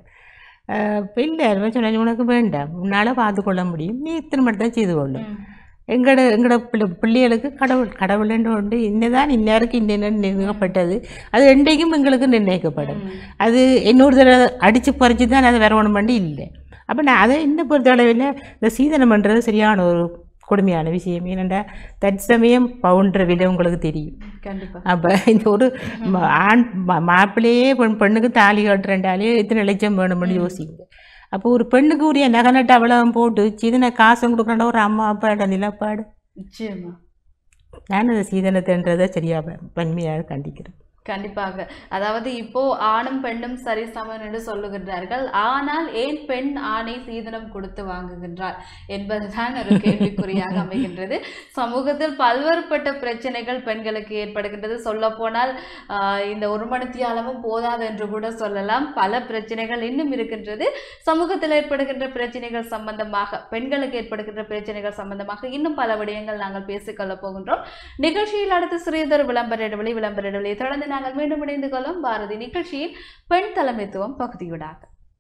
இல்லை சொன்னேன் உனக்கு வேண்டாம் உன்னால் பார்த்து கொள்ள முடியும் நீ திருமணத்தை செய்து கொள்ளும் ம். எங்களோட எங்களோட பிள்ளை பிள்ளைகளுக்கு கடவுள் கடவுள்ன்ற உண்டு இன்னதான் இந்நேருக்கு இந்த நிர்ணயிக்கப்பட்டது அது என்றைக்கும் எங்களுக்கு நிர்ணயிக்கப்படும் ம். அது இன்னொரு தடவை அடித்து பறித்து தான் அதை வரவணும் பண்ணி இல்லை அப்போ நான் அதை இந்த பொறுத்த அளவில் இந்த சீதனம் பண்ணுறது சரியான ஒரு கொடுமையான விஷயம் ஏனெண்டா தற்சமயம் பவுன்ற விலை உங்களுக்கு தெரியும் கண்டிப்பா அப்போ இந்த ஒரு ம- ஆண் மா- மாப்பிள்ளையே பெண் பெண்ணுக்கு தாலி கட்டுறேன்டாலே எத்தனை லட்சம் வேணும்னு யோசிங்க அப்போ ஒரு பெண்ணுக்கு உரிய நகை நட்டு அவ்வளவு போட்டு சீதனை காசும் கொடுக்குறேன்டா ஒரு அம்மா அப்பாட நிலப்பாடு நிச்சயமா நான் அந்த சீதனத்தைன்றதை சரியா வன்மையாக கண்டிக்கிறேன் கண்டிப்பாக அதாவது இப்போ ஆணும் பெண்ணும் சரிசமன் என்று சொல்லுகின்றார்கள் ஆனால் ஏன் பெண் ஆணை சீதனம் கொடுத்து வாங்குகின்றார் என்பதுதான் ஒரு கேள்விக்குறியாக அமைகின்றது சமூகத்தில் பல்வேறுபட்ட பிரச்சனைகள் பெண்களுக்கு ஏற்படுகின்றது சொல்ல போனால் இந்த ஒரு மணித்தியாலமும் போதாது என்று கூட சொல்லலாம் பல பிரச்சனைகள் இன்னும் இருக்கின்றது சமூகத்தில் ஏற்படுகின்ற பிரச்சனைகள் சம்பந்தமாக பெண்களுக்கு ஏற்படுகின்ற பிரச்சனைகள் சம்பந்தமாக இன்னும் பல விடயங்கள் நாங்கள் பேசிக்கொள்ள போகின்றோம் நிகழ்ச்சியில் அடுத்து சிறியதொரு விளம்பர இடைவெளி விளம்பர இடைவெளியை தொடர்ந்து நாங்கள் மீண்டும் இணைந்து கொள்ளும் பாரதி நிகழ்ச்சியின் பெண் தலைமைத்துவம் பகுதியூடாக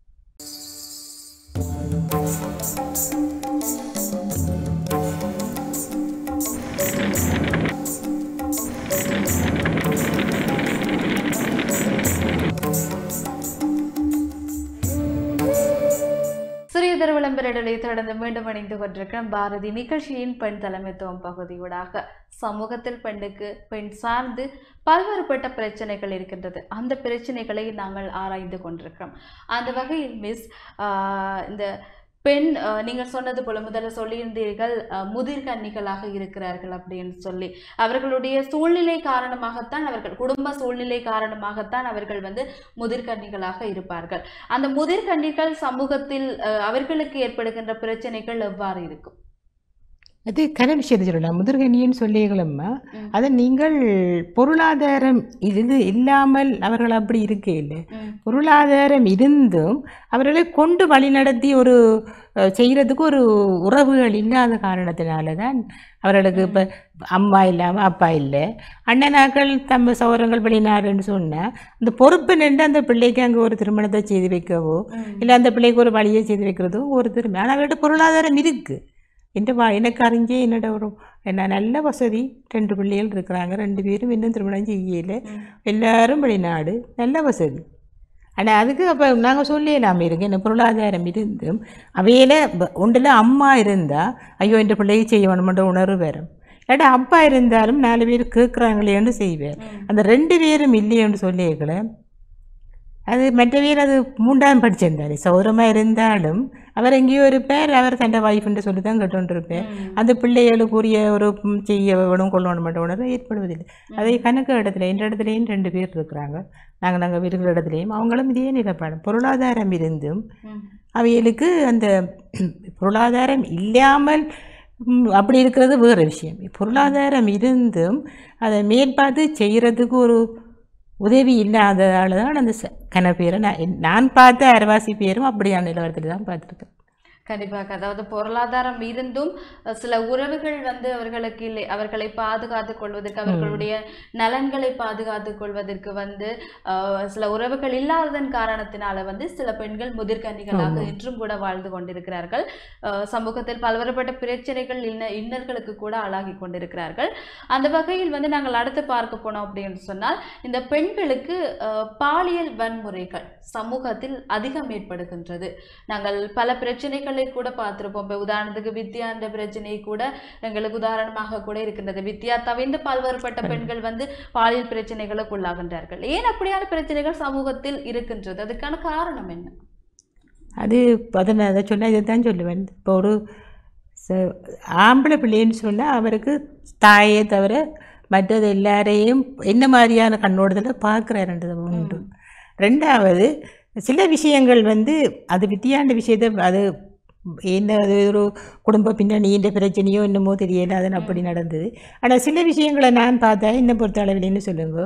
சிறியதர விளம்பரங்களை தொடர்ந்து மீண்டும் இணைந்து கொண்டிருக்கிறோம் பாரதி நிகழ்ச்சியின் பெண் தலைமைத்துவம் பகுதியூடாக சமூகத்தில் பெண்ணுக்கு பெண் சார்ந்து பல்வேறுபட்ட பிரச்சனைகள் இருக்கின்றது அந்த பிரச்சனைகளை நாங்கள் ஆராய்ந்து கொண்டிருக்கிறோம் அந்த வகையில் மிஸ் இந்த பெண் ஆஹ், நீங்கள் சொன்னது போல முதல்ல சொல்லியிருந்தீர்கள் ஆஹ், முதிர் கன்னிகளாக இருக்கிறார்கள் அப்படின்னு சொல்லி அவர்களுடைய சூழ்நிலை காரணமாகத்தான் அவர்கள் குடும்ப சூழ்நிலை காரணமாகத்தான் அவர்கள் வந்து முதிர்கன்னிகளாக இருப்பார்கள் அந்த முதிர்கன்னிகள் சமூகத்தில் அஹ், அவர்களுக்கு ஏற்படுகின்ற பிரச்சனைகள் எவ்வாறு இருக்கும் அது கன விஷயத்தை சொல்லலாம் முதிர்கனின்னு சொல்லிகளம்மா ம். அதை நீங்கள் பொருளாதாரம் இது இல்லாமல் அவர்கள் அப்படி இருக்கே இல்லை ம், பொருளாதாரம் இருந்தும் அவர்களை கொண்டு வழிநடத்தி ஒரு அஹ், செய்யறதுக்கு ஒரு உறவுகள் இல்லாத காரணத்தினால தான் அவர்களுக்கு இப்போ அம்மா இல்லாமல் அப்பா இல்லை அண்ணனாக்கள் தம்ம சௌரங்கள் வெளிநாடுன்னு சொன்னால் அந்த பொறுப்பு நின்று அந்த பிள்ளைக்கு அங்கே ஒரு திருமணத்தை செய்து வைக்கவோ ம், இல்லை அந்த பிள்ளைக்கு ஒரு வழியை செய்து வைக்கிறதோ ஒரு திரும்ப ஆனால் அவர்கிட்ட பொருளாதாரம் இருக்குது என்ற வா எனக்கு அறிஞ்சே என்னோட ஒரு என்ன நல்ல வசதி ரெண்டு பிள்ளைகள் இருக்கிறாங்க ரெண்டு பேரும் இன்னும் திருமணம் செய்யல ம். எல்லாரும் வெளிநாடு நல்ல வசதி ஆனால் அதுக்கு அப்போ நாங்கள் சொல்லலாம் இருக்கு என்ன பொருளாதாரம் இருந்தும் அவையில் ஒன்றில் அம்மா இருந்தால் ஐயோ இந்த பிள்ளைக்கு செய்ய வேணுமென்ற உணர்வு வரும் இல்லாட்டா அப்பா இருந்தாலும் நாலு பேர் கேட்குறாங்களேன்னு செய்வார் ம். அந்த ரெண்டு பேரும் இல்லையேன்னு சொல்லியிருக்கல அது மற்ற பேர் அது மூன்றாம் படிச்சிருந்தாரு சௌரமாக இருந்தாலும் அவர் எங்கேயோ இருப்பார் அவர் தன்னை ஒய்ஃப்ன்ட்டு சொல்லி தான் கேட்டுருப்பார் ம். அந்த பிள்ளைகளுக்குரிய ஒரு ம், செய்ய வேணும் கொள்ளணும் மட்டும் உணர்வு ஏற்படுவதில்லை அதே கணக்கு இடத்துல இந்த இடத்துலையும் ரெண்டு பேர் இருக்கிறாங்க நாங்கள் நாங்கள் இருக்கிற இடத்துலையும் அவங்களும் இதே நிலப்பாடு பொருளாதாரம் இருந்தும் ம். அவைகளுக்கு அந்த பொருளாதாரம் இல்லாமல் ம், அப்படி இருக்கிறது வேறு விஷயம் பொருளாதாரம் இருந்தும் அதை மேற்பார்த்து செய்கிறதுக்கு ஒரு உதவி இல்லாததால தான் அந்த ச- கன பேரை நான் நான் பார்த்த அரவாசி பேரும் அப்படியான நிலவரத்தில் தான் பார்த்துருக்கேன் கண்டிப்பாக அதாவது பொருளாதாரம் இருந்தும் அஹ், சில உறவுகள் வந்து அவர்களுக்கு இல்லை அவர்களை பாதுகாத்துக் கொள்வதற்கு அவர்களுடைய நலன்களை பாதுகாத்துக் கொள்வதற்கு வந்து அஹ், சில உறவுகள் இல்லாததன் காரணத்தினால வந்து சில பெண்கள் முதிர்கன்னிகளாக இன்றும் கூட வாழ்ந்து கொண்டிருக்கிறார்கள் அஹ், சமூகத்தில் பல்வேறுபட்ட பிரச்சனைகள் இன்ன இன்னல்களுக்கு கூட ஆளாகி கொண்டிருக்கிறார்கள் அந்த வகையில் வந்து நாங்கள் அடுத்து பார்க்க போனோம் அப்படின்னு சொன்னால் இந்த பெண்களுக்கு அஹ், பாலியல் வன்முறைகள் சமூகத்தில் அதிகம் ஏற்படுகின்றது நாங்கள் பல பிரச்சனைகளை கூட பார்த்திருப்போம் இப்போ உதாரணத்துக்கு வித்யா என்ற பிரச்சனை கூட எங்களுக்கு உதாரணமாக கூட இருக்கின்றது வித்யா தவிர்ந்து பல்வேறுபட்ட பெண்கள் வந்து பாலியல் பிரச்சனைகளுக்கு உள்ளாகின்றார்கள் ஏன் அப்படியான பிரச்சனைகள் சமூகத்தில் இருக்கின்றது அதுக்கான காரணம் என்ன அது அதை நான் அதை சொன்னால் இதை தான் சொல்லுவேன் இப்போ ஒரு ச- ஆம்பளை பிள்ளைன்னு சொன்னால் அவருக்கு தாயே தவிர மற்றது எல்லாரையும் என்ன மாதிரியான கண்ணோட்டத்தில் பார்க்குறாருன்றது உண்டு ரெண்டாவது சில விஷயங்கள் வந்து அது வித்தியாண்ட விஷயத்தை அது என்ன அது ஒரு குடும்ப பின்னணியின் பிரச்சனையோ என்னமோ தெரியல அது அப்படி நடந்தது ஆனால் சில விஷயங்களை நான் பார்த்தா என்ன பொறுத்த அளவில்னு சொல்லுங்க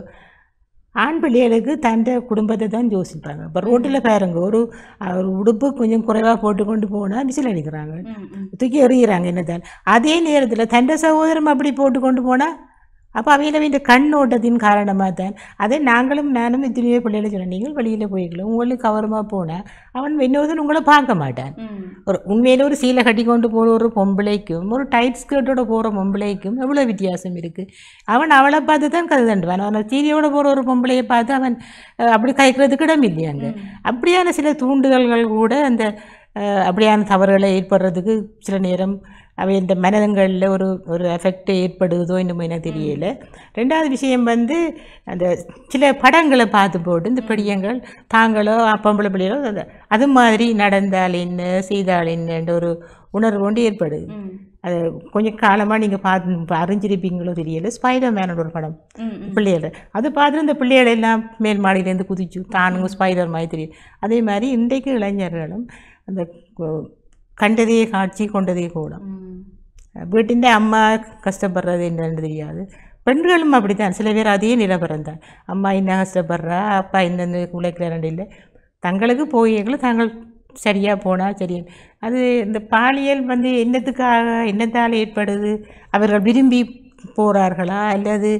ஆண் பிள்ளைகளுக்கு தൻ്റെ குடும்பத்தை தான் யோசிப்பாங்க இப்போ ரோட்டில் பாருங்க ஒரு ஒரு உடுப்பு கொஞ்சம் குறைவாக போட்டு கொண்டு போனால் விசில் அடிக்கிறாங்க ம், ம். தூக்கி எறிகிறாங்க என்னதான் அதே நேரத்தில் தண்டை சகோதரம் அப்படி போட்டு கொண்டு போனால் அப்போ அவையில் வேண்டிய கண்ணோட்டத்தின் காரணமாக தான் அதை நாங்களும் நானும் எத்தனையோ பிள்ளைகளை சொன்னேன் நீங்கள் வெளியில் போய்க்கலாம் உங்களுக்கு கவரமாக போனால் அவன் இன்னொருத்தன் உங்களை பார்க்க மாட்டான் ம். ஒரு உண்மையில ஒரு சீலை கட்டி கொண்டு போகிற ஒரு பொம்பளைக்கும் ஒரு டைட் ஸ்கர்ட்டோட போகிற பொம்பளைக்கும் எவ்வளோ வித்தியாசம் இருக்குது அவன் அவளை பார்த்து தான் கதை தண்டுவான் அவன் சீரியோட போகிற ஒரு பொம்பளையை பார்த்து அவன் அஹ், அப்படி கைக்கிறதுக்கு இடம் இல்லையாங்க அப்படியான சில தூண்டுதல்கள் கூட அந்த அஹ், அப்படியான தவறுகளை ஏற்படுறதுக்கு சில நேரம் அவை இந்த மனதங்களில் ஒரு ஒரு எஃபெக்ட் ஏற்படுதோ என்னமோ என்ன தெரியல ரெண்டாவது விஷயம் வந்து அந்த சில படங்களை பார்த்து போட்டு இந்த பிடியங்கள் தாங்களோ பொம்பளை பிள்ளைகளோ அது- அது மாதிரி நடந்தால் என்ன செய்தால் என்னன்ற ஒரு உணர்வு கொண்டு ஏற்படுது ம். அது கொஞ்சம் காலமாக நீங்கள் பார்த்து அறிஞ்சிருப்பீங்களோ தெரியல ஸ்பைடர் மேனோட ஒரு படம் ம், ம். பிள்ளைகள் அது பார்த்துட்டு இந்த பிள்ளைகள் எல்லாம் மேல் மாடியிலேருந்து குதிச்சு தானுங்க ஸ்பைடர் மாதிரி தெரியும் அதே மாதிரி இன்றைக்கு இளைஞர்களும் அந்த கொ- கண்டதே காட்சி கொண்டதே கோலம் ம். வீட்டின் அம்மா கஷ்டப்படுறது என்னன்னு தெரியாது பெண்களும் அப்படித்தான் சில பேர் அதே நிலவரம் தான் அம்மா என்ன கஷ்டப்படுறா அப்பா என்னென்னு உழைக்கிறாரு இல்லை தங்களுக்கு போய்களும் தாங்கள் சரியாக போனால் சரி அது இந்த பாலியல் வந்து என்னத்துக்காக என்னத்தால் ஏற்படுது அவர்கள் விரும்பி போகிறார்களா அல்லது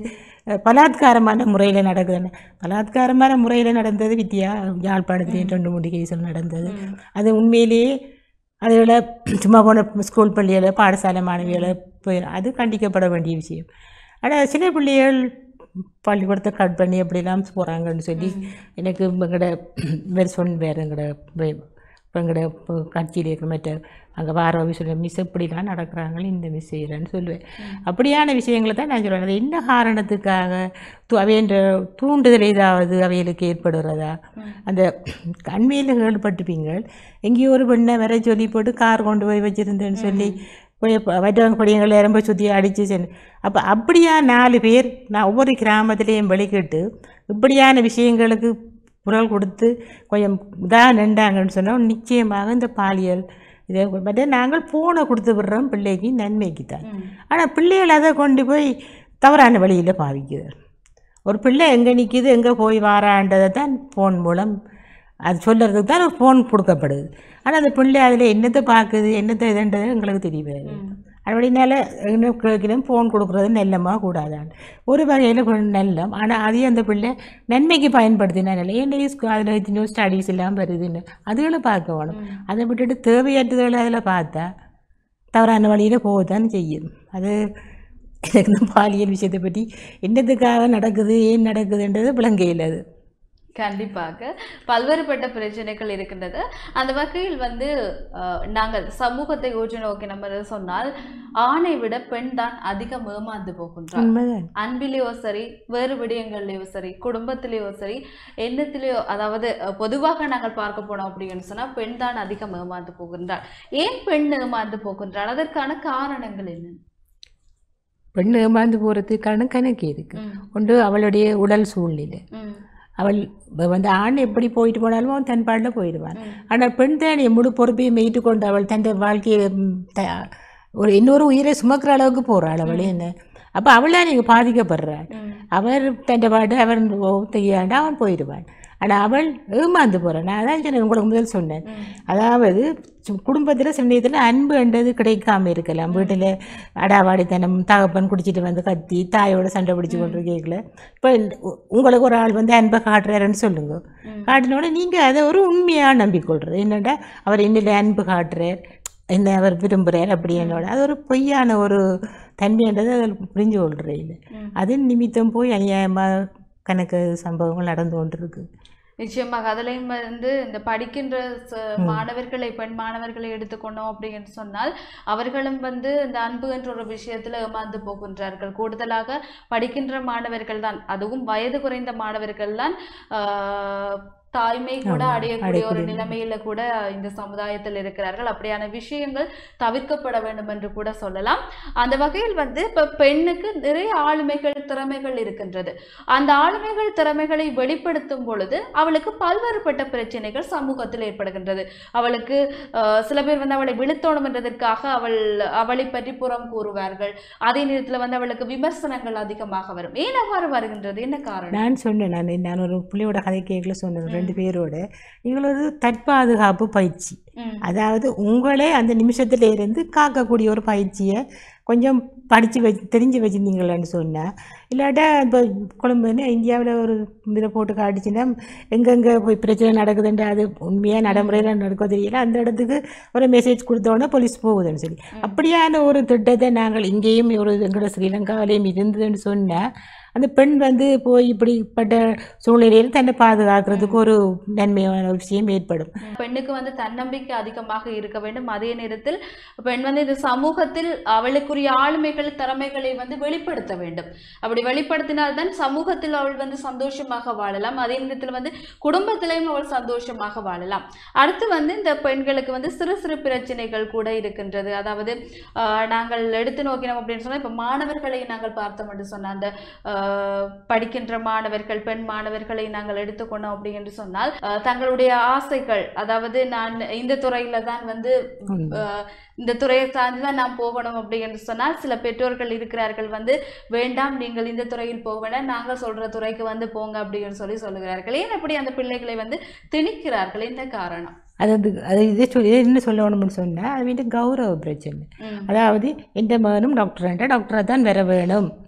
அஹ், பலாத்காரமான முறையில் நடக்குதுன்னு பலாத்காரமான முறையில் நடந்தது வித்யா யாழ்ப்பாணத்துலேயும் ரெண்டு மூணு கேஸில் நடந்தது அது உண்மையிலேயே அதில் சும்மா போன ஸ்கூல் பள்ளியில் பாடசாலை மாணவிகளை போய் அது கண்டிக்கப்பட வேண்டிய விஷயம் ஆனால் சில பிள்ளைகள் பள்ளிக்கூடத்தை கட் பண்ணி அப்படிலாம் போகிறாங்கன்னு சொல்லி எனக்கு எங்கட வேறு சொன்ன வேறு எங்கட இப்போ எங்கட கட்சியில் இருக்கிற மற்ற அங்கே வார சொல்ல மிஸ் இப்படிலாம் நடக்கிறாங்க இந்த மிஸ் செய்கிறேன்னு சொல்லுவேன் அப்படியான விஷயங்களை தான் நான் சொல்லுவேன் அது என்ன காரணத்துக்காக து அவையன்ற தூண்டுதல் ஏதாவது அவைகளுக்கு ஏற்படுறதா அந்த கண்மையில் கேள்விப்பட்டிருப்பீங்க எங்கேயோ ஒரு பெண்ணை வர சொல்லி போட்டு கார் கொண்டு போய் வச்சுருந்தேன்னு சொல்லி போய் வட்டவங்க படியங்களை ரொம்ப சுற்றி அடித்து சென்று அப்போ அப்படியா நாலு பேர் நான் ஒவ்வொரு கிராமத்துலேயும் வெளிக்கிட்டு இப்படியான விஷயங்களுக்கு குரல் கொடுத்து கொஞ்சம் இதாக நின்றாங்கன்னு சொன்னால் நிச்சயமாக இந்த பாலியல் இதே மற்ற நாங்கள் ஃபோனை கொடுத்து விடுறோம் பிள்ளைக்கு நன்மைக்கு தான் ஆனால் பிள்ளைகள் அதை கொண்டு போய் தவறான வழியில் பாவிக்குது ஒரு பிள்ளை எங்கே நிற்கிது எங்கே போய் வாரான்றதை தான் ஃபோன் மூலம் அது சொல்கிறதுக்கு தான் ஃபோன் கொடுக்கப்படுது ஆனால் அந்த பிள்ளை அதில் என்னத்தை பார்க்குது என்னத்தை இதுன்றது எங்களுக்கு தெரியவே அப்படினால என்ன கேட்கணும் ஃபோன் கொடுக்குறது நல்லமா கூடாதான் ஒரு வகையில் நல்லம் ஆனால் அதையும் அந்த பிள்ளை நன்மைக்கு பயன்படுத்தினா நல்ல ஏன் அதில் இன்னும் ஸ்டடீஸ் எல்லாம் வருதுன்னு அதுகளை பார்க்க வேணும் அதை விட்டுட்டு தேவையற்றதுகளை அதில் பார்த்தா தவறான வழியில் போகத்தான் செய்யும் அது எனக்கு இந்த பாலியல் விஷயத்தை பற்றி என்னத்துக்காக நடக்குது ஏன் நடக்குதுன்றது விளங்கையில் அது கண்டிப்பாக பல்வேறுபட்ட பிரச்சனைகள் இருக்கின்றது அந்த வகையில் வந்து அஹ், நாங்கள் சமூகத்தை ஊற்றி நோக்கி நம்ம சொன்னால் ஆணை விட பெண் தான் அதிகம் ஏமாந்து போகின்றார் உண்மைதான் அன்பிலேயோ சரி வேறு விடயங்கள்லயோ சரி குடும்பத்திலேயோ சரி எண்ணத்திலேயோ அதாவது அஹ், பொதுவாக நாங்கள் பார்க்க போனோம் அப்படின்னு சொன்னா பெண் தான் அதிகம் ஏமாந்து போகின்றார் ஏன் பெண் ஏமாந்து போகின்றாள் அதற்கான காரணங்கள் என்ன பெண் ஏமாந்து போகிறதுக்கான கணக்கு இருக்கு ம், ஒன்று அவளுடைய உடல் சூழ்நிலை ம், அவள் வ- வந்து ஆண் எப்படி போயிட்டு போனாலும் அவன் தன் பாட்டில் போயிடுவான் ம். ஆனால் பெண் தான் முழு பொறுப்பையும் மீட்டு கொண்டு அவள் தன் வாழ்க்கையை ம், த- ஒரு இன்னொரு உயிரை சுமக்கிற அளவுக்கு போகிறாள் அவள் என்ன அப்போ அவளா நீங்கள் பாதிக்கப்படுறாள் ம், அவர் தன் பாட்டு அவன் தெரியாண்டா அவன் போயிடுவான் ஆனால் அவள் ஏமாந்து போகிறான் நான் அதான் சொன்னேன் உங்களுக்கு முதல் சொன்னேன் ம். அதாவது குடும்பத்தில் சில நேரத்தில் அன்பு என்றது கிடைக்காம இருக்கலாம் வீட்டில் அடாவாடித்தனம் தகப்பன் குடிச்சிட்டு வந்து கத்தி தாயோட சண்டை பிடிச்சி கொண்டு கேட்கல இப்போ உங்களுக்கு ஒரு ஆள் வந்து அன்பை காட்டுறாருன்னு சொல்லுங்க ம். காட்டினோட நீங்கள் அதை ஒரு உண்மையாக நம்பிக்கொள்கிறது என்னடா அவர் என்னில் அன்பு காட்டுறார் என்ன அவர் விரும்புகிறார் அப்படி என்னோட அது ஒரு பொய்யான ஒரு தன்மைன்றது அதில் புரிஞ்சு கொள்கிறேன் இல்லை ம். அது நிமித்தம் போய் அநியாயமாக கணக்கு சம்பவங்கள் நடந்து கொண்டிருக்கு நிச்சயமாக அதுலயும் வந்து இந்த படிக்கின்ற ச- மாணவர்களை பெண் மாணவர்களை எடுத்துக்கொண்டோம் அப்படின்னு சொன்னால் அவர்களும் வந்து இந்த அன்பு என்ற ஒரு விஷயத்துல ஏமாந்து போகின்றார்கள் கூடுதலாக படிக்கின்ற மாணவர்கள் தான் அதுவும் வயது குறைந்த மாணவர்கள் தான் ஆஹ், தாய்மை கூட ஆமா, அடையக்கூடிய ஒரு அடையக்கூடிய நிலைமையில கூட இந்த சமுதாயத்தில் இருக்கிறார்கள் அப்படியான விஷயங்கள் தவிர்க்கப்பட வேண்டும் என்று கூட சொல்லலாம் அந்த வகையில் வந்து இப்ப பெண்ணுக்கு நிறைய ஆளுமைகள் திறமைகள் இருக்கின்றது அந்த ஆளுமைகள் திறமைகளை வெளிப்படுத்தும் பொழுது அவளுக்கு பல்வேறுபட்ட பிரச்சனைகள் சமூகத்தில் ஏற்படுகின்றது அவளுக்கு அஹ், சில பேர் வந்து அவளை விழுத்தோணும் என்றதற்காக அவள் அவளை பற்றி புறம் கூறுவார்கள் அதே நேரத்தில் வந்து அவளுக்கு விமர்சனங்கள் அதிகமாக வரும் ஏன் அவ்வாறு வருகின்றது என்ன காரணம் நான் சொன்னேன் நான் நான் ஒரு பிள்ளையோட கதை கேட்கல சொன்னேன் ரெண்டு பேரோட நீங்கள் ஒரு தற்பாதுகாப்பு பயிற்சி ம், அதாவது உங்களே அந்த நிமிஷத்துல இருந்து காக்கக்கூடிய ஒரு பயிற்சியை கொஞ்சம் படித்து வச்சு தெரிஞ்சு வச்சுருந்தீங்களான்னு சொன்னேன் இல்லாட்டா இப்போ கொழும்புன்னு இந்தியாவில் ஒரு இதில் போட்டு காட்டுச்சுன்னா எங்கெங்கே போய் பிரச்சனை நடக்குதுன்ற அது உண்மையாக நடைமுறையில் நடக்க தெரியல அந்த இடத்துக்கு ஒரு மெசேஜ் கொடுத்தோன்னே போலீஸ் போகுதுன்னு சொல்லி அப்படியான ஒரு திட்டத்தை நாங்கள் இங்கேயும் ஒரு எங்களோட ஸ்ரீலங்காவிலையும் இருந்ததுன்னு சொன்னால் அந்த பெண் வந்து போய் இப்படிப்பட்ட சூழ்நிலையில் தன்னை பாதுகாக்கிறதுக்கு ஒரு நன்மையான ஒரு விஷயம் ஏற்படும் பெண்ணுக்கு வந்து தன்னம்பிக்கை அதிகமாக இருக்க வேண்டும் அதே நேரத்தில் பெண் வந்து இந்த சமூகத்தில் அவளுக்குரிய ஆளுமைகள் திறமைகளை வந்து வெளிப்படுத்த வேண்டும் அப்படி வெளிப்படுத்தினால்தான் சமூகத்தில் அவள் வந்து சந்தோஷமாக வாழலாம் அதே நேரத்தில் வந்து குடும்பத்திலையும் அவள் சந்தோஷமாக வாழலாம் அடுத்து வந்து இந்த பெண்களுக்கு வந்து சிறு சிறு பிரச்சனைகள் கூட இருக்கின்றது அதாவது ஆஹ், நாங்கள் எடுத்து நோக்கினோம் அப்படின்னு சொன்னால் இப்போ மாணவர்களை நாங்கள் பார்த்தோம் என்று சொன்னால் அந்த ஆஹ், படிக்கின்ற மாணவர்கள் பெண் மாணவர்களை நாங்கள் எடுத்துக்கொண்டோம் அப்படி என்று சொன்னால் ஆஹ், தங்களுடைய ஆசைகள் அதாவது நான் இந்த துறையில தான் வந்து உண்மை. ஆஹ், இந்த துறையை சார்ந்து தான் நான் போகணும் அப்படி என்று சொன்னால் சில பெற்றோர்கள் இருக்கிறார்கள் வந்து வேண்டாம் நீங்கள் இந்த துறையில் போக வேண்டாம் நாங்கள் சொல்ற துறைக்கு வந்து போங்க அப்படின்னு சொல்லி சொல்லுகிறார்கள் ஏன் அப்படி அந்த பிள்ளைகளை வந்து திணிக்கிறார்கள் என்ன காரணம் அது அது அது இதை சொல்லி இதை என்ன சொல்லணும்னு சொன்னால் அது வந்து கௌரவ பிரச்சனை ம், அதாவது எந்த மகனும் டாக்டர்ன்ற டாக்டராக தான் வர வேணும்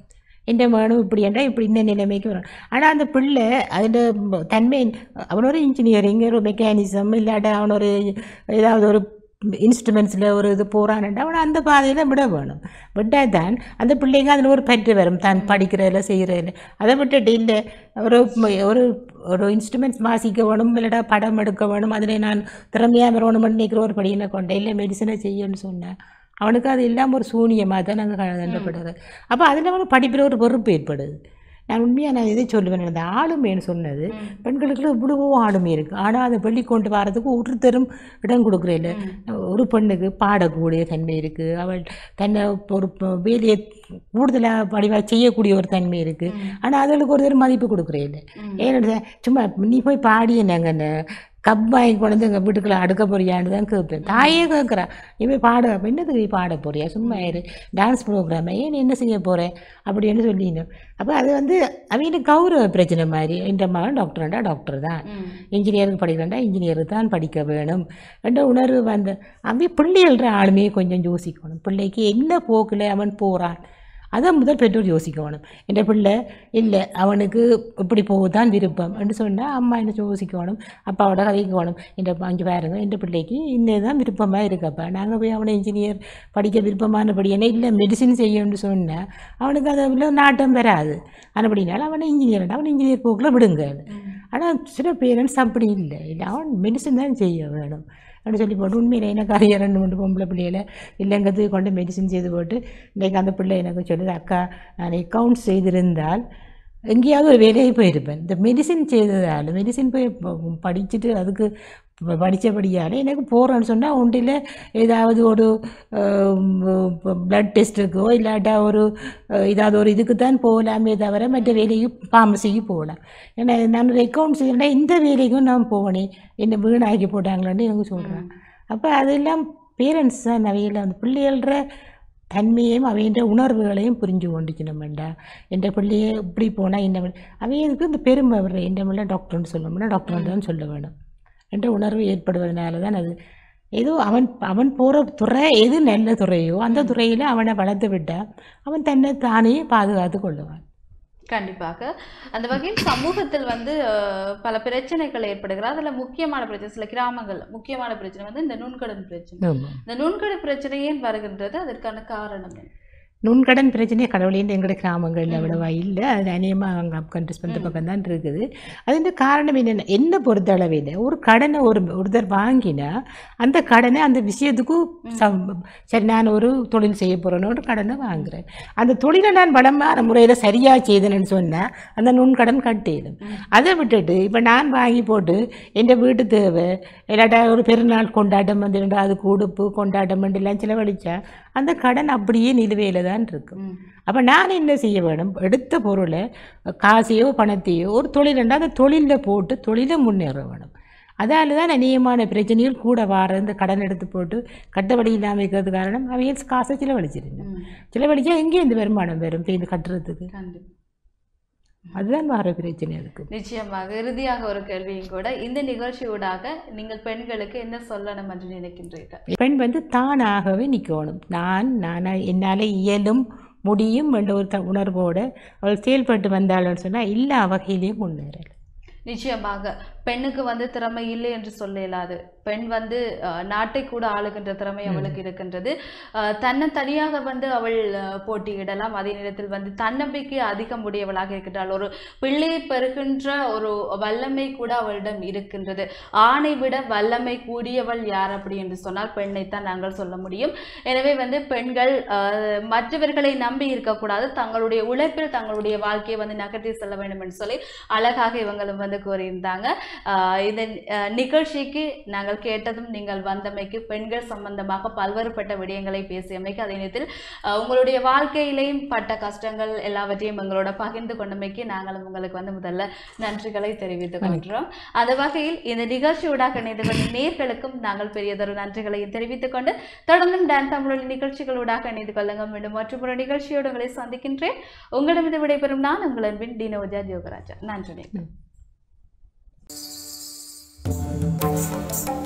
இந்த வேணும் இப்படி என்றால் இப்படி இந்த நிலைமைக்கு வரும் ஆனால் அந்த பிள்ளை அதோட தன்மை அவன் ஒரு இன்ஜினியரிங் ஒரு மெக்கானிசம் இல்லாட்ட அவன் ஒரு ஏதாவது ஒரு இன்ஸ்ட்ருமெண்ட்ஸில் ஒரு இது போகிறான்டா அவனை அந்த பாதையில் விட வேணும் விட்டால் தான் அந்த பிள்ளைங்க அதில் ஒரு பற்று வரும் தான் படிக்கிறதில் செய்கிறதில்ல அதை விட்டுட்டு இல்லை ஒரு ஒரு ஒரு இன்ஸ்ட்ருமெண்ட்ஸ் வாசிக்க வேணும் இல்லைடா படம் எடுக்க வேணும் அதில் நான் திறமையாக வரணும்னு நினைக்கிற ஒரு படியினை கொண்டேன் இல்லை மெடிசனை செய்யணும்னு சொன்னேன் அவனுக்கு அது இல்லாமல் ஒரு சூனியமாக தான் நாங்கள் கலந்துப்படுறது அப்போ அதில் அவனுக்கு படிப்பில் ஒரு வெறுப்பு ஏற்படுது நான் உண்மையாக நான் இதை சொல்லுவேன் அந்த ஆளுமைன்னு சொன்னது பெண்களுக்கு இவ்வளவோ ஆளுமை இருக்குது ஆனால் அதை வெளி கொண்டு வரதுக்கு ஒருத்தரும் இடம் கொடுக்குறதில்ல ஒரு பெண்ணுக்கு பாடக்கூடிய தன்மை இருக்குது அவள் தன்னை ஒரு ப- வேலையை கூடுதலாக படிவாக செய்யக்கூடிய ஒரு தன்மை இருக்குது ஆனால் அதுகளுக்கு ஒருத்தர் மதிப்பு கொடுக்குறே இல்லை ஏன்னு சும்மா நீ போய் பாடி என்னங்க கப் வாங்கி கொண்டு வந்து எங்கள் வீட்டுக்குள்ள அடுக்க போறியான்னு தான் கேட்பேன் தாயே கேட்குறா நீ போய் பாடு அப்போ என்னதுக்கு நீ பாட போறியா சும்மா இரு டான்ஸ் ப்ரோக்ராம் ஏன் நீ என்ன செய்ய போகிற அப்படின்னு சொல்லினோம் அப்போ அது வந்து அவங்களுக்கு கௌரவ பிரச்சனை மாதிரி இந்த மகன் டாக்டர்ண்டா டாக்டர் தான் இன்ஜினியருக்கு படிக்கிறேன்டா இன்ஜினியருக்கு தான் படிக்க வேணும் என்ற உணர்வு வந்து அவன் பிள்ளைகள்ற ஆளுமையை கொஞ்சம் யோசிக்கணும் பிள்ளைக்கு என்ன போக்கில் அவன் போகிறான் அதான் முதல் பெற்றோர் யோசிக்கணும் என் பிள்ளை இல்லை அவனுக்கு இப்படி போகுதான் விருப்பம் என்று சொன்னால் அம்மா என்ன யோசிக்கணும் அப்பாவோட கதைக்கணும் என் அங்கே பாருங்க என் பிள்ளைக்கு இன்னதான் விருப்பமாக இருக்கப்பா நாங்கள் போய் அவனை இன்ஜினியர் படிக்க விருப்பமானபடி என்ன இல்லை மெடிசின் செய்யணும்னு சொன்னால் அவனுக்கு அதில் நாட்டம் வராது ஆனபடினால அவனை இன்ஜினியர் அவனை இன்ஜினியர் போக்கில் விடுங்க ஆனால் சில பேரண்ட்ஸ் அப்படி இல்லை இல்லை அவன் மெடிசன் தான் செய்ய வேணும் அப்படின்னு சொல்லி போட்டு உண்மையில் எனக்கு அறிய ரெண்டு மூணு பொம்பளை பிள்ளைகளை இல்லைங்கிறது கொண்டு மெடிசின் செய்து போட்டு இன்றைக்கு அந்த பிள்ளை எனக்கு சொல்லுது அக்கா நான் அக்கௌண்ட்ஸ் செய்திருந்தால் எங்கேயாவது ஒரு வேலையை போயிருப்பேன் இந்த மெடிசின் செய்ததால் மெடிசின் போய் ப- படிச்சுட்டு அதுக்கு ப- படித்தபடியால் எனக்கு போகிறேன்னு சொன்னால் ஒன்றில் ஏதாவது ஒரு ப்ளட் டெஸ்ட்டுக்கோ இல்லாட்டா ஒரு அஹ், ஏதாவது ஒரு இதுக்கு தான் போகலாமே தவிர மற்ற வேலைக்கு ஃபார்மசிக்கு போகலாம் ஏன்னா நான் ஒரு அக்கௌண்ட்ஸ் இந்த வேலைக்கும் நான் போனேன் என்ன வீணாக்கி போட்டாங்களேன்னு எனக்கு சொல்கிறேன் அப்போ அதெல்லாம் பேரண்ட்ஸ் தான் அவையில் அந்த பிள்ளைகள தன்மையையும் அவையின் உணர்வுகளையும் புரிஞ்சு கொண்டிக்கணுமெண்டா என்ற பிள்ளையை இப்படி போனால் என்ன அவைகளுக்கு இந்த பெருமை வர்ற என்ற பிள்ளை டாக்டர்னு சொல்லணும்னா டாக்டர் தான் சொல்ல வேணும் என்ற உணர்வு ஏற்படுவதனால தான் அது ஏதோ அவன் அவன் போகிற துறை எது நல்ல துறையோ அந்த துறையில் அவனை வளர்த்து விட்டால் அவன் தன்னை தானே பாதுகாத்து கொள்ளுவான் கண்டிப்பாக அந்த வகையில் சமூகத்தில் வந்து அஹ், பல பிரச்சனைகள் ஏற்படுகிறது அதுல முக்கியமான பிரச்சனை சில கிராமங்கள் முக்கியமான பிரச்சனை வந்து இந்த நுண்கடன் பிரச்சனை ஆமாம் இந்த நுண்கடன் பிரச்சனை ஏன் வருகின்றது அதற்கான காரணம் என்ன? நுண்கடன் பிரச்சனையே கடவுளேன்னு எங்களோட கிராமங்களில் அவ்வளவா இல்லை அது அநேகமாக அங்கே அப்கண்ட்ரிஸ் அந்த பக்கம் தான் இருக்குது அதுக்கு காரணம் என்னென்ன என்ன பொறுத்தளவில் ஒரு கடனை ஒரு ஒருத்தர் வாங்கினா அந்த கடனை அந்த விஷயத்துக்கு சம் சரி நான் ஒரு தொழில் செய்ய போகிறேன்னு ஒரு கடனை வாங்குறேன் அந்த தொழிலை நான் வளமான முறையில் சரியாக செய்தேன்னு சொன்னால் அந்த நுண்கடன் கட்டிடும் அதை விட்டுட்டு இப்போ நான் வாங்கி போட்டு என் வீட்டு தேவை இல்லாட்டா ஒரு பெருநாள் கொண்டாட்டம் வந்து அதுக்கு உடுப்பு கொண்டாட்டம் எல்லாம் செலவழிச்சா அந்த கடன் அப்படியே நிலுவையில் தான் இருக்கும் ம். அப்போ நான் என்ன செய்ய வேணும் எடுத்த பொருளை காசையோ பணத்தையோ ஒரு தொழிலுண்டா அந்த தொழிலில் போட்டு தொழிலை முன்னேற வேணும் அதால தான் அநேகமான பிரச்சனைகள் கூட வார இந்த கடன் எடுத்து போட்டு கட்டப்படி இல்லாமல் இருக்கிறது காரணம் அவைகள் காசை செலவழிச்சிருங்க ம். செலவழிச்சா எங்கே இந்த வருமானம் வரும் இப்போ இது கட்டுறதுக்கு கண்டிப்பா அதுதான் வர பிரச்சனை அதுக்கு நிச்சயமாக இறுதியாக ஒரு கேள்வியும் கூட இந்த நிகழ்ச்சியூடாக நீங்கள் பெண்களுக்கு என்ன சொல்லணும் என்று நினைக்கின்றீர்கள் பெண் வந்து தானாகவே நிற்கணும் நான் நானா என்னால் இயலும் முடியும் என்ற ஒரு த உணர்வோடு அவள் செயல்பட்டு வந்தாள்னு சொன்னால் எல்லா வகையிலையும் முன்னேறலாம் நிச்சயமாக பெண்ணுக்கு வந்து திறமை இல்லை என்று சொல்ல இயலாது பெண் வந்து அஹ், நாட்டை கூட ஆளுகின்ற திறமை அவளுக்கு இருக்கின்றது அஹ், தன்னை தனியாக வந்து அவள் அஹ், போட்டியிடலாம் அதே நேரத்தில் வந்து தன்னம்பிக்கை அதிகம் உடையவளாக இருக்கின்றாள் ஒரு பிள்ளையை பெறுகின்ற ஒரு வல்லமை கூட அவளிடம் இருக்கின்றது ஆணை விட வல்லமை கூடியவள் யார் அப்படி என்று சொன்னால் பெண்ணைத்தான் நாங்கள் சொல்ல முடியும் எனவே வந்து பெண்கள் அஹ், மற்றவர்களை நம்பி இருக்கக்கூடாது தங்களுடைய உழைப்பில் தங்களுடைய வாழ்க்கையை வந்து நகர்த்தி செல்ல வேண்டும் என்று சொல்லி அழகாக இவங்களும் வந்து கூறியிருந்தாங்க ஆஹ் இந்த அஹ், நிகழ்ச்சிக்கு நாங்கள் கேட்டதும் நீங்கள் வந்தமைக்கு பெண்கள் சம்பந்தமாக பல்வேறுபட்ட விடயங்களை பேசியமைக்கு அதே நேரத்தில் ஆஹ், உங்களுடைய வாழ்க்கையிலையும் பட்ட கஷ்டங்கள் எல்லாவற்றையும் எங்களோட பகிர்ந்து கொண்டமைக்கு நாங்களும் உங்களுக்கு வந்து முதல்ல நன்றிகளை தெரிவித்துக் கொள்கிறோம் அந்த வகையில் இந்த நிகழ்ச்சியூடாக இணைந்து கொண்ட நேர்களுக்கும் நாங்கள் பெரியதொரு நன்றிகளை தெரிவித்துக் கொண்டு தொடர்ந்தும் டான் தமிழொலி நிகழ்ச்சிகளூடாக இணைந்து கொள்ளுங்கள் மீண்டும் மற்றொரு நிகழ்ச்சியோடு உங்களை சந்திக்கின்றேன் உங்களிடமிருந்து விடைபெறும் நான் உங்கள் அன்பின் டினோஜா யோகராஜா நன்றி